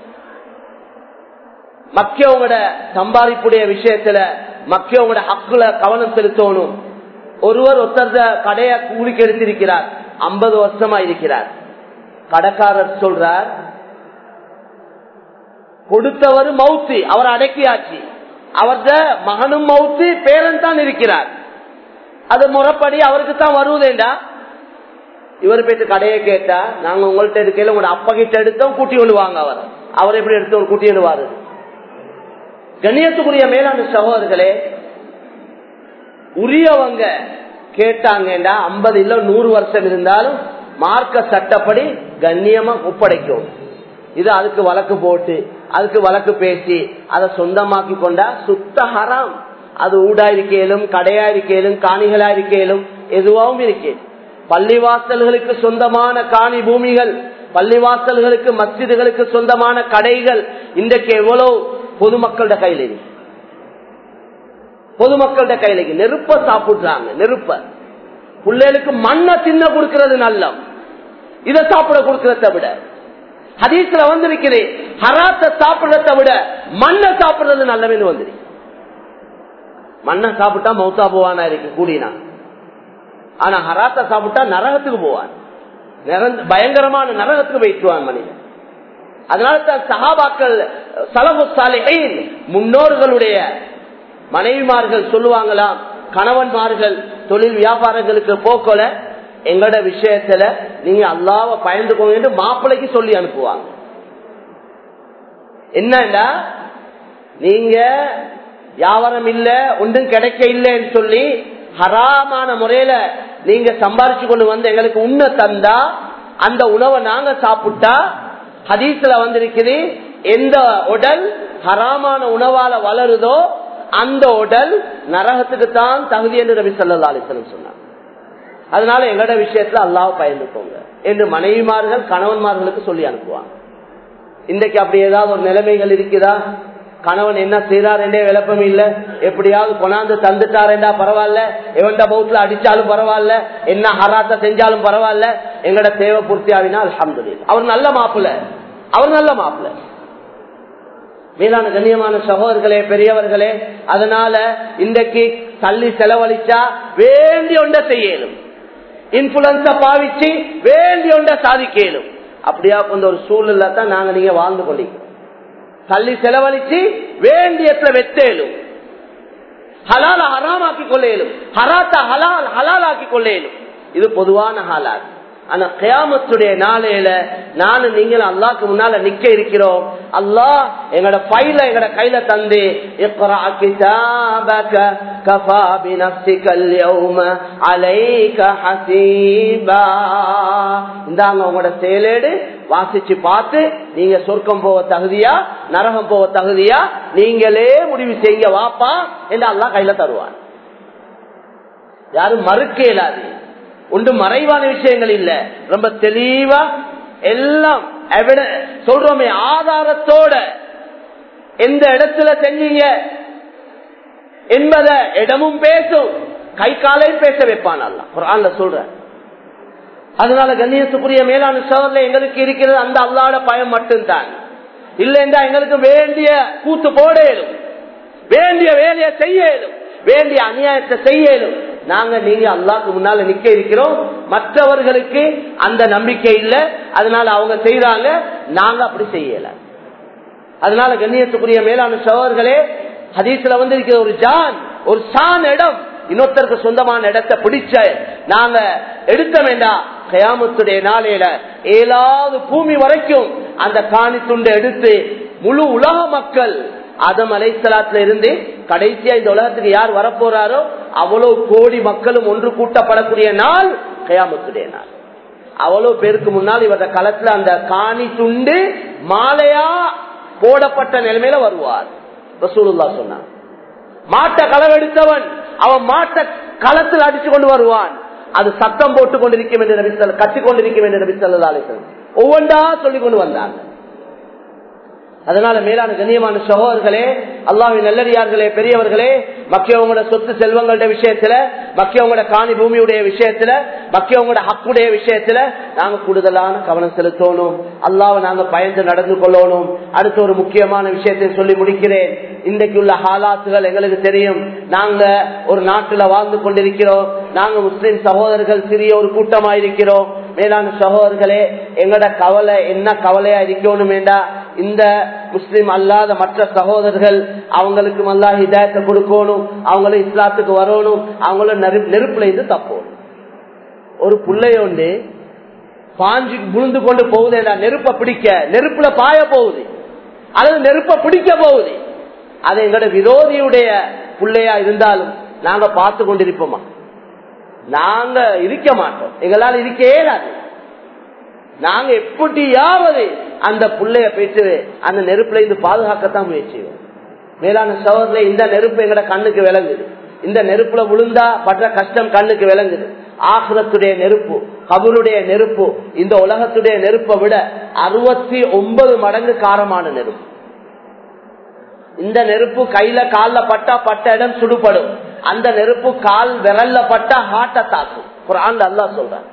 மக்கியவங்களோட சம்பாதிப்புடைய விஷயத்துல மக்கியவங்களோட ஹக்குல கவனம் செலுத்தணும் ஒருவர் ஒருத்தர் கடைய கூலிக்கு எடுத்திருக்கிறார் ஐம்பது வருஷமா இருக்கிறார் கடைக்காரர் சொல்றார் கொடுத்தவர் மவுத்து அவர் அடக்கியாச்சு அவர்த மகனும் மவுத்து பேரன் தான் இருக்கிறார் அது முறைப்படி அவருக்கு தான் வருவதேண்டா இவர் போயிட்டு கடையை கேட்டா நாங்க உங்கள்ட்ட இருக்கையில உங்களோட அப்பா கிட்ட எடுத்தோம் கூட்டி விடுவாங்க அவர் அவர் எப்படி எடுத்து ஒரு கூட்டி விடுவாரு கண்ணியத்துக்குரிய மேலான சகோதரர்களே உரியவங்க கேட்டாங்கடா ஐம்பது இல்ல நூறு வருஷம் இருந்தாலும் மார்க்க சட்டப்படி கண்ணியமா ஒப்படைக்கும் இது அதுக்கு வழக்கு போட்டு அதுக்கு வழக்கு பேசி அதை சொந்தமாக்கி கொண்டா சுத்த ஹராம் அது ஊடா இருக்கேலும் கடையா இருக்கேலும் காணிகளா இருக்கேலும் எதுவாகவும் இருக்கேன் பள்ளிவாசல்களுக்கு சொந்தமான காணி பூமிகள் பள்ளிவாசல்களுக்கு மஸ்ஜிதுகளுக்கு சொந்தமான கடைகள் இன்றைக்கு எவ்வளவு பொதுமக்களோட கையில் இருக்கு பொதுமக்களோட கையில இருக்கு நெருப்ப சாப்பிடுறாங்க நெருப்ப பிள்ளைகளுக்கு மண்ணை தின்ன கொடுக்கிறது நல்லம் இதை சாப்பிட கொடுக்கறத விட ஹதீஸ்ல வந்திருக்கிறேன் ஹராத்த சாப்பிடுறத விட மண்ணை சாப்பிடுறது நல்லவன்னு வந்துருக்கு மண்ணை சாப்பிட்டா மௌத்தா போவானா இருக்கு கூடினா ஆனா ஹராத்த சாப்பிட்டா நரகத்துக்கு போவான் பயங்கரமான நரகத்துக்கு வைத்துவான் மனிதன் அதனால தான் சகாபாக்கள் சலபு சாலைகளின் முன்னோர்களுடைய மனைவிமார்கள் சொல்லுவாங்களாம் கணவன்மார்கள் தொழில் வியாபாரங்களுக்கு போக்கல எங்களோட விஷயத்துல நீங்க அல்லாவ பயந்துக்கோங்க மாப்பிள்ளைக்கு சொல்லி அனுப்புவாங்க என்னன்னா நீங்க வியாபாரம் இல்ல ஒன்றும் கிடைக்க இல்லைன்னு சொல்லி ஹராமான முறையில நீங்க சம்பாரிச்சு கொண்டு வந்து எங்களுக்கு உண்ண தந்தா அந்த உணவை நாங்க சாப்பிட்டா ஹதீஸ்ல வந்திருக்குது எந்த உடல் ஹராமான உணவால வளருதோ அந்த உடல் நரகத்துக்கு தான் தகுதி என்று ரவி சல்லா அலிஸ்லம் சொன்னார் அதனால எங்களோட விஷயத்துல அல்லாஹ் பயந்துக்கோங்க என்று மனைவிமார்கள் கணவன்மார்களுக்கு சொல்லி அனுப்புவாங்க இன்றைக்கு அப்படி ஏதாவது ஒரு நிலைமைகள் இருக்குதா கணவன் என்ன செய்யறார் என்றே விளப்பம் இல்ல எப்படியாவது கொண்டாந்து தந்துட்டாரேண்டா பரவாயில்ல எவன்ட பௌத்துல அடிச்சாலும் பரவாயில்ல என்ன ஹராத்த செஞ்சாலும் பரவாயில்ல எங்கட தேவை பூர்த்தி ஆகினா அலமது அவர் நல்ல மாப்பிள்ள அவர் நல்ல மாப்பிள்ள மேலான கண்ணியமான சகோதரர்களே பெரியவர்களே அதனால இன்றைக்கு தள்ளி செலவழிச்சா வேண்டி ஒன்ற செய்யலும் இன்ஃபுளுன்ஸ பாவிச்சு வேண்டி ஒன்ற சாதிக்கலும் அப்படியா கொண்ட ஒரு சூழ்நிலை தான் நாங்க நீங்க வாழ்ந்து கொண்டிருக்கிறோம் தள்ளி செலவழிச்சு வேண்டியத்துல வெத்தேலும் ஹலால ஹராமாக்கி கொள்ளையிலும் ஹராத்த ஹலால் ஹலால் ஆக்கி கொள்ளையிலும் இது பொதுவான ஹாலாத் ஆனா கயாமத்துடைய நாளையில நானும் நீங்களும் அல்லாக்கு முன்னால நிக்க இருக்கிறோம் அல்லாஹ் எங்கட பைல எங்கட கையில தந்து இக்ரா கிதாபக கஃபா பினஃப்ஸிக அல்யௌம அலைக ஹஸீபா இந்தாங்க உங்களோட செயலேடு வாசிச்சு பார்த்து நீங்க சொர்க்கம் போக தகுதியா நரகம் போக தகுதியா நீங்களே முடிவு செய்ய வாப்பா என்று அல்லா கையில தருவான் யாரும் மறுக்க இயலாது ஒன்று மறைவான விஷயங்கள் இல்ல ரொம்ப தெளிவா எல்லாம் சொல்றோமே ஆதாரத்தோட எந்த இடத்துல செஞ்சீங்க என்பத இடமும் பேசும் கை காலையும் பேச வைப்பான் அல்ல குரான்ல சொல்ற அதனால கண்ணியத்துக்குரிய மேலான சோதரில் எங்களுக்கு இருக்கிறது அந்த அல்லாட பயம் மட்டும்தான் இல்லைன்றா எங்களுக்கு வேண்டிய கூத்து போட இயலும் வேண்டிய வேலையை செய்ய இயலும் வேண்டிய அநியாயத்தை செய்ய இயலும் நாங்க நீங்க அல்லாக்கு முன்னால நிக்க இருக்கிறோம் மற்றவர்களுக்கு அந்த நம்பிக்கை இல்லை அதனால அவங்க செய்யறாங்க நாங்க அப்படி செய்யல அதனால கண்ணியத்துக்குரிய மேலான சோழர்களே ஹதீஸ்ல வந்து இருக்கிற ஒரு ஜான் ஒரு சான் இடம் இன்னொருத்தருக்கு சொந்தமான இடத்தை பிடிச்ச நாங்க எடுத்த வேண்டாம் கயாமத்துடைய நாளையில ஏழாவது பூமி வரைக்கும் அந்த காணி துண்டை எடுத்து முழு உலக மக்கள் அதம் அலைசலாத்துல இருந்து கடைசியா இந்த உலகத்துக்கு யார் வரப்போறாரோ அவ்வளவு கோடி மக்களும் ஒன்று கூட்டப்படக்கூடிய நாள் கயாமத்துடைய நாள் அவ்வளவு பேருக்கு முன்னால் இவர களத்துல அந்த காணி துண்டு மாலையா போடப்பட்ட நிலைமையில வருவார் ரசூலுல்லா சொன்னார் மாட்டை களவெடுத்தவன் அவன் மாட்டை களத்தில் அடிச்சு கொண்டு வருவான் அது சத்தம் போட்டுக் கொண்டிருக்கும் என்று நபித்தல் கத்திக் கொண்டிருக்கும் என்று நபித்தல் ஒவ்வொன்றா சொல்லிக் கொண்டு வந்தாங்க அதனால மேலான கண்ணியமான சகோதரர்களே அல்லாவின் நல்லடியார்களே பெரியவர்களே மக்கியவங்களோட சொத்து செல்வங்களோட விஷயத்துல மக்கியவங்களோட காணி பூமியுடைய விஷயத்துல மக்கியவங்களோட ஹக்குடைய விஷயத்துல நாங்க கூடுதலான கவனம் செலுத்தணும் அல்லாவை நாங்க பயந்து நடந்து கொள்ளணும் அடுத்த ஒரு முக்கியமான விஷயத்தை சொல்லி முடிக்கிறேன் இன்றைக்கு உள்ள ஹாலாத்துகள் எங்களுக்கு தெரியும் நாங்க ஒரு நாட்டுல வாழ்ந்து கொண்டிருக்கிறோம் நாங்க முஸ்லிம் சகோதரர்கள் சிறிய ஒரு கூட்டமா இருக்கிறோம் மேலான சகோதரர்களே எங்கட கவலை என்ன கவலையா இருக்கணும் வேண்டா இந்த முஸ்லிம் அல்லாத மற்ற சகோதரர்கள் அவங்களுக்கு நல்லா ஹிதாயத்தை கொடுக்கணும் அவங்களும் இஸ்லாத்துக்கு வரணும் அவங்களும் நெருப்புல இருந்து தப்போம் ஒரு பிள்ளையோண்டு பாஞ்சு விழுந்து கொண்டு போகுது நெருப்ப பிடிக்க நெருப்புல பாய போகுது அல்லது நெருப்ப பிடிக்க போகுது அது எங்களோட விரோதியுடைய பிள்ளையா இருந்தாலும் நாங்க பார்த்து கொண்டிருப்போமா நாங்க இருக்க மாட்டோம் எங்களால் இருக்க இயலாது நாங்க எப்படியாவது அந்த புள்ளைய போயிட்டு அந்த நெருப்புல இருந்து பாதுகாக்கத்தான் முயற்சிவோம் மேலான சோதரில் இந்த நெருப்பு எங்கட கண்ணுக்கு விளங்குது இந்த நெருப்புல விழுந்தா படுற கஷ்டம் கண்ணுக்கு விளங்குது ஆசுரத்துடைய நெருப்பு கபருடைய நெருப்பு இந்த உலகத்துடைய நெருப்பை விட அறுபத்தி ஒன்பது மடங்கு காரமான நெருப்பு இந்த நெருப்பு கையில கால்ல பட்டா பட்ட இடம் சுடுபடும் அந்த நெருப்பு கால் விரல்ல பட்டா ஹார்ட் அட்டாக் குரான் அல்லா சொல்றான்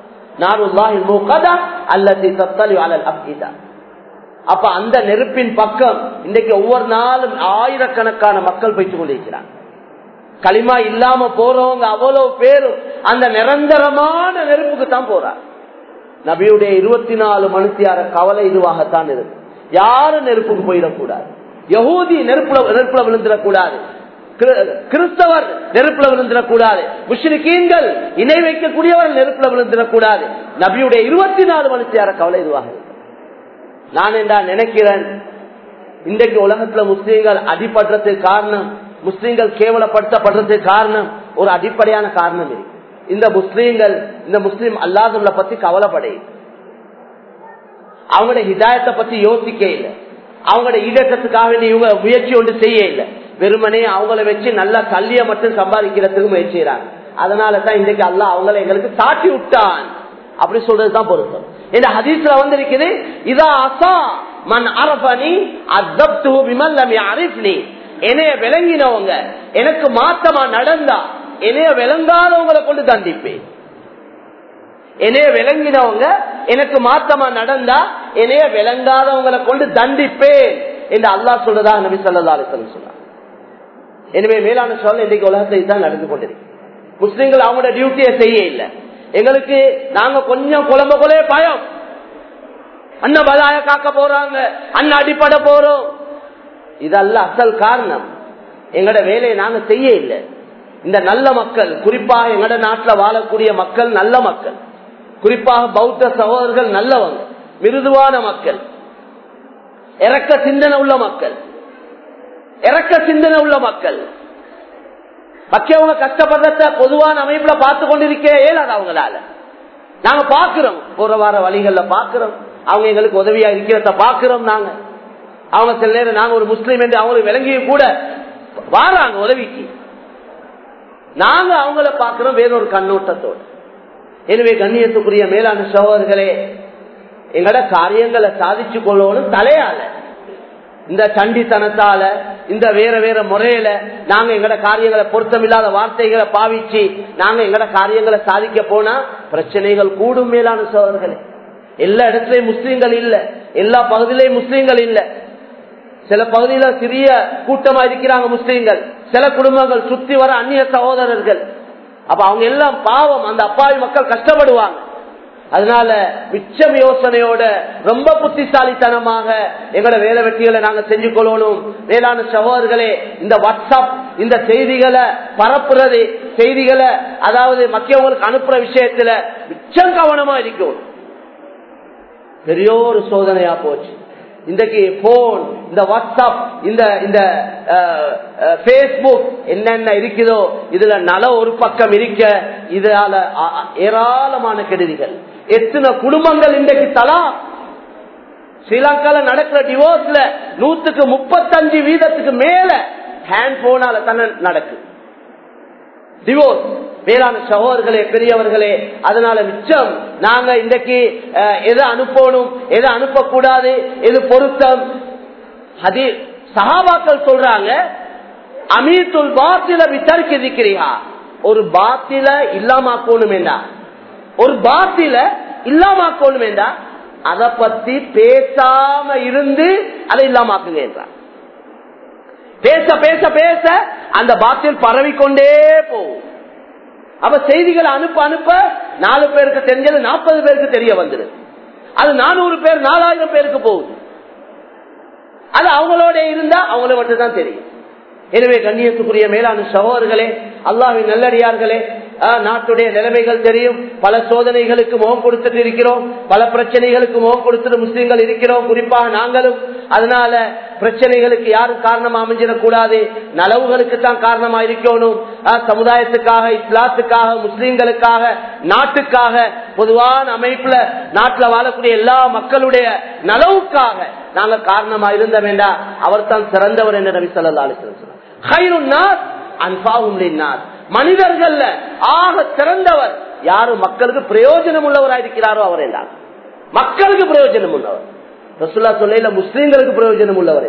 அப்ப அந்த நெருப்பின் பக்கம் இன்றைக்கு ஒவ்வொரு நாளும் ஆயிரக்கணக்கான மக்கள் போய்த்து கொண்டிருக்கிறாங்க களிமா இல்லாம போறவங்க அவ்வளவு பேரும் அந்த நிரந்தரமான நெருப்புக்கு தான் போறாங்க நபியுடைய இருபத்தி நாலு மனுஷியார கவலை இதுவாகத்தான் இருக்கு யாரும் நெருப்புக்கு போயிடக்கூடாது யகூதி நெருப்புல நெருப்புல விழுந்துடக்கூடாது கிறிஸ்தவர் நெருப்புல விழுந்துடக்கூடாது முஸ்லிக்கீன்கள் இணை வைக்கக்கூடியவர் நெருப்புல விழுந்துடக்கூடாது நபியுடைய இருபத்தி நாலு மனுஷியார கவலை இதுவாக நான் என்றா நினைக்கிறேன் இன்றைக்கு உலகத்துல முஸ்லீம்கள் அடிபடுறதுக்கு காரணம் முஸ்லீம்கள் கேவலப்படுத்தப்படுறதுக்கு காரணம் ஒரு அடிப்படையான காரணம் இருக்கு இந்த முஸ்லீம்கள் இந்த முஸ்லீம் அல்லாதவங்களை பத்தி கவலைப்படை அவங்களுடைய ஹிதாயத்தை பத்தி யோசிக்க இல்லை அவங்களோட ஈடேற்றத்துக்காக வேண்டிய இவங்க முயற்சி ஒன்று செய்ய இல்லை வெறுமனே அவங்கள வச்சு நல்லா கல்வியை மட்டும் சம்பாதிக்கிறதுக்கு முயற்சி செய்யறாங்க அதனால தான் இன்றைக்கு அல்ல அவங்கள எங்களுக்கு தாட்டி விட்டான் அப்படி சொல்றதுதான் பொருத்தம் இந்த ஹதீஸ்ல வந்து இருக்குது இதா அசா மன் அரபனி அத்தப்து விமல்லம் அரிஃப்னி என்னைய விளங்கினவங்க எனக்கு மாத்தமா நடந்தா என்னைய விளங்காதவங்களை கொண்டு தண்டிப்பேன் என்னைய விளங்கினவங்க எனக்கு மாத்தமா நடந்தா என்னைய விளங்காதவங்களை கொண்டு தண்டிப்பேன் என்று அல்லா சொல்றதா நபி சொல்லா அலிசல்லம் சொன்னார் எனவே மேலான சொல்ல இன்றைக்கு உலகத்தை தான் நடந்து கொண்டிருக்கு முஸ்லிம்கள் அவங்களோட டியூட்டியை செய்ய இல்லை எங்களுக்கு நாங்க கொஞ்சம் குழம்ப கொலே பயம் அண்ணன் பலாய காக்க போறாங்க அண்ணன் அடிப்பட போறோம் இதல்ல அசல் காரணம் எங்களோட வேலையை நாங்க செய்ய இல்லை இந்த நல்ல மக்கள் குறிப்பாக எங்கட நாட்டில் வாழக்கூடிய மக்கள் நல்ல மக்கள் குறிப்பாக பௌத்த சகோதரர்கள் நல்லவங்க மிருதுவான மக்கள் இறக்க சிந்தனை உள்ள மக்கள் இறக்க சிந்தனை உள்ள மக்கள் மக்கியவங்க கஷ்டப்படுறத பொதுவான அமைப்புல பார்த்து கொண்டிருக்க இயலாது அவங்களால நாங்க பாக்குறோம் போற வார வழிகள்ல பாக்குறோம் அவங்க எங்களுக்கு உதவியா இருக்கிறத பாக்குறோம் நாங்க அவங்க சில நேரம் நாங்க ஒரு முஸ்லீம் என்று அவங்களுக்கு விளங்கியும் கூட வாராங்க உதவிக்கு நாங்க அவங்கள பாக்குறோம் வேறொரு கண்ணோட்டத்தோடு எனவே கண்ணியத்துக்குரிய மேலான சகோதரர்களே எங்கட காரியங்களை சாதிச்சு கொள்ளணும் தலையால இந்த சண்டித்தனத்தால இந்த வேற வேற முறையில நாங்க எங்கட காரியங்களை பொருத்தமில்லாத வார்த்தைகளை பாவிச்சு நாங்க எங்கட காரியங்களை சாதிக்க போனா பிரச்சனைகள் கூடும் மேலான சோழர்களே எல்லா இடத்துலயும் முஸ்லீம்கள் இல்ல எல்லா பகுதியிலையும் முஸ்லீம்கள் இல்ல சில பகுதியில சிறிய கூட்டமா இருக்கிறாங்க முஸ்லீம்கள் சில குடும்பங்கள் சுத்தி வர அந்நிய சகோதரர்கள் அப்ப அவங்க எல்லாம் பாவம் அந்த அப்பாவி மக்கள் கஷ்டப்படுவாங்க அதனால மிச்சம் யோசனையோட ரொம்ப புத்திசாலித்தனமாக எங்களோட வேலை வெட்டிகளை நாங்க செஞ்சு கொள்ளணும் வேளாண் சகோதரர்களே இந்த வாட்ஸ்அப் இந்த செய்திகளை பரப்புறது செய்திகளை அதாவது மக்கியவங்களுக்கு அனுப்புற விஷயத்துல மிச்சம் கவனமா இருக்கணும் பெரிய ஒரு சோதனையா போச்சு இன்றைக்கு போன் இந்த வாட்ஸ்அப் இந்த இந்த பேஸ்புக் என்னென்ன இருக்குதோ இதுல நல ஒரு பக்கம் இருக்க இதால ஏராளமான கெடுதிகள் எத்தனை குடும்பங்கள் இன்றைக்கு தலா ஸ்ரீலங்கால நடக்கிற டிவோர்ஸ்ல நூத்துக்கு முப்பத்தஞ்சு வீதத்துக்கு மேல ஹேண்ட் போனால தானே நடக்குது டிவோர்ஸ் வேளாண் சகோதரர்களே பெரியவர்களே அதனால மிச்சம் நாங்க இன்றைக்கு எதை அனுப்பணும் எதை அனுப்பக்கூடாது எது பொருத்தம் அது சகாபாக்கள் சொல்றாங்க அமீத்துல் பாத்தில வித்தர்க்கு இருக்கிறீா ஒரு பாத்தில இல்லாமக்கணும் வேண்டா ஒரு பாத்தில இல்லாமக்கணும் வேண்டா அதை பத்தி பேசாம இருந்து அதை இல்லாமக்குங்க என்றார் பேச பேச பேச அந்த பாத்தில் பரவிக்கொண்டே போகும் அப்ப செய்திகளை அனுப்ப அனுப்ப நாலு பேருக்கு தெரிஞ்சது நாற்பது பேருக்கு தெரிய வந்துடுது அது நானூறு பேர் நாலாயிரம் பேருக்கு போகுது அது அவங்களோட இருந்தா அவங்கள மட்டும் தான் தெரியும் எனவே கண்ணியத்துக்குரிய மேலான சகோதரர்களே அல்லாவின் நல்லடியார்களே நாட்டுடைய நிலைமைகள் தெரியும் பல சோதனைகளுக்கு முகம் கொடுத்துட்டு இருக்கிறோம் பல பிரச்சனைகளுக்கு முகம் கொடுத்துட்டு முஸ்லீம்கள் இருக்கிறோம் குறிப்பாக நாங்களும் அதனால பிரச்சனைகளுக்கு யாரும் காரணமா அமைஞ்சிடக்கூடாது நலவுகளுக்கு தான் காரணமா இருக்கணும் சமுதாயத்துக்காக இஸ்லாத்துக்காக முஸ்லீம்களுக்காக நாட்டுக்காக பொதுவான அமைப்புல நாட்டில் வாழக்கூடிய எல்லா மக்களுடைய நலவுக்காக நாங்க காரணமா இருந்த வேண்டாம் அவர் தான் சிறந்தவர் என்று நபி சொல்லா அலிஸ்லாம் மனிதர்கள்ல ஆக சிறந்தவர் யாரு மக்களுக்கு பிரயோஜனம் உள்ளவராயிருக்கிறாரோ அவர் என்றார் மக்களுக்கு பிரயோஜனம் உள்ளவர் ரசுல்லா சொல்ல முஸ்லீம்களுக்கு பிரயோஜனம் உள்ளவர்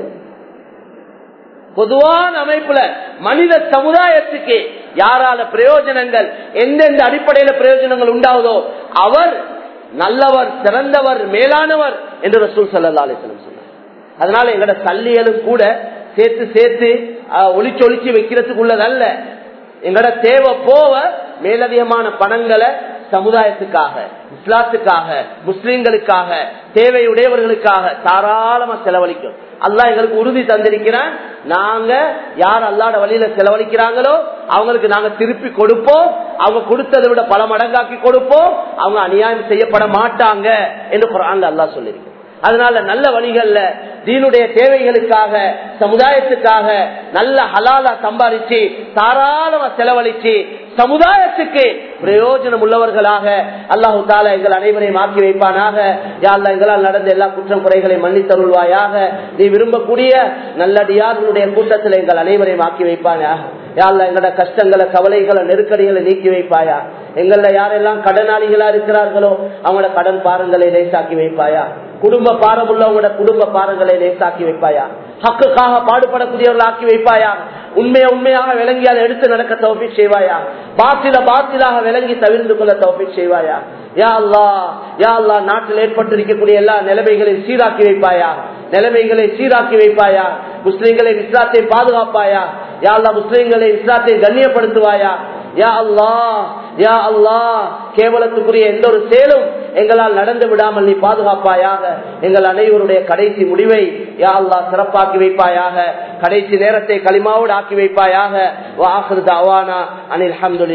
பொதுவான அமைப்புல மனித சமுதாயத்துக்கு யாரால பிரயோஜனங்கள் எந்தெந்த அடிப்படையில பிரயோஜனங்கள் உண்டாவதோ அவர் நல்லவர் சிறந்தவர் மேலானவர் என்று ரசூல் சல்லா அலிஸ்லம் சொன்னார் அதனால எங்கட சல்லியலும் கூட சேர்த்து சேர்த்து ஒளிச்சு ஒளிச்சு வைக்கிறதுக்கு உள்ளதல்ல எங்கட தேவை போவ மேலதிகமான பணங்களை சமுதாயத்துக்காக இஸ்லாத்துக்காக முஸ்லிம்களுக்காக தேவையுடையவர்களுக்காக தாராளமா செலவழிக்கும் அல்லா எங்களுக்கு உறுதி தந்திருக்கிறான் நாங்க யார் அல்லாட வழியில செலவழிக்கிறாங்களோ அவங்களுக்கு நாங்க திருப்பி கொடுப்போம் அவங்க கொடுத்ததை விட பல மடங்காக்கி கொடுப்போம் அவங்க அநியாயம் செய்யப்பட மாட்டாங்க என்று குரான் அல்லா சொல்லியிருக்கேன் அதனால நல்ல வழிகள்ல தீனுடைய தேவைகளுக்காக சமுதாயத்துக்காக நல்ல ஹலாலா சம்பாதிச்சு தாராளமா செலவழிச்சு சமுதாயத்துக்கு பிரயோஜனம் உள்ளவர்களாக அல்லாஹு தாலா எங்கள் அனைவரையும் ஆக்கி வைப்பானாக யாழ்லா எங்களால் நடந்த எல்லா குற்றம் குறைகளை மன்னித்தருள்வாயாக நீ விரும்பக்கூடிய நல்லடியார்களுடைய கூட்டத்தில் எங்கள் அனைவரையும் ஆக்கி வைப்பானாக யாழ்லா எங்களோட கஷ்டங்களை கவலைகளை நெருக்கடிகளை நீக்கி வைப்பாயா எங்கள யாரெல்லாம் கடனாளிகளா இருக்கிறார்களோ அவங்களோட கடன் பாரங்களை லேசாக்கி வைப்பாயா குடும்ப பாரம் உள்ளவங்களோட குடும்ப பாரங்களை லேசாக்கி வைப்பாயா ஹக்குக்காக பாடுபடக்கூடியவர்கள் ஆக்கி வைப்பாயா உண்மையை உண்மையாக விளங்கி அதை எடுத்து நடக்க தௌபி செய்வாயா பாத்தில பாத்திலாக விளங்கி தவிர்த்து கொள்ள தௌபி செய்வாயா யா அல்லா யா அல்லா நாட்டில் ஏற்பட்டிருக்கக்கூடிய எல்லா நிலைமைகளையும் சீராக்கி வைப்பாயா நிலைமைகளை சீராக்கி வைப்பாயா முஸ்லிம்களை இஸ்லாத்தை பாதுகாப்பாயா யா அல்லா முஸ்லிம்களை இஸ்லாத்தை கண்ணியப்படுத்துவாயா யா அல்லா யா அல்லா கேவலத்துக்குரிய எந்த ஒரு செயலும் எங்களால் நடந்து விடாமல் நீ பாதுகாப்பாயாக எங்கள் அனைவருடைய கடைசி முடிவை யா அல்லா சிறப்பாக்கி வைப்பாயாக கடைசி நேரத்தை களிமாவோடு ஆக்கி வைப்பாயாக அனில் அஹமது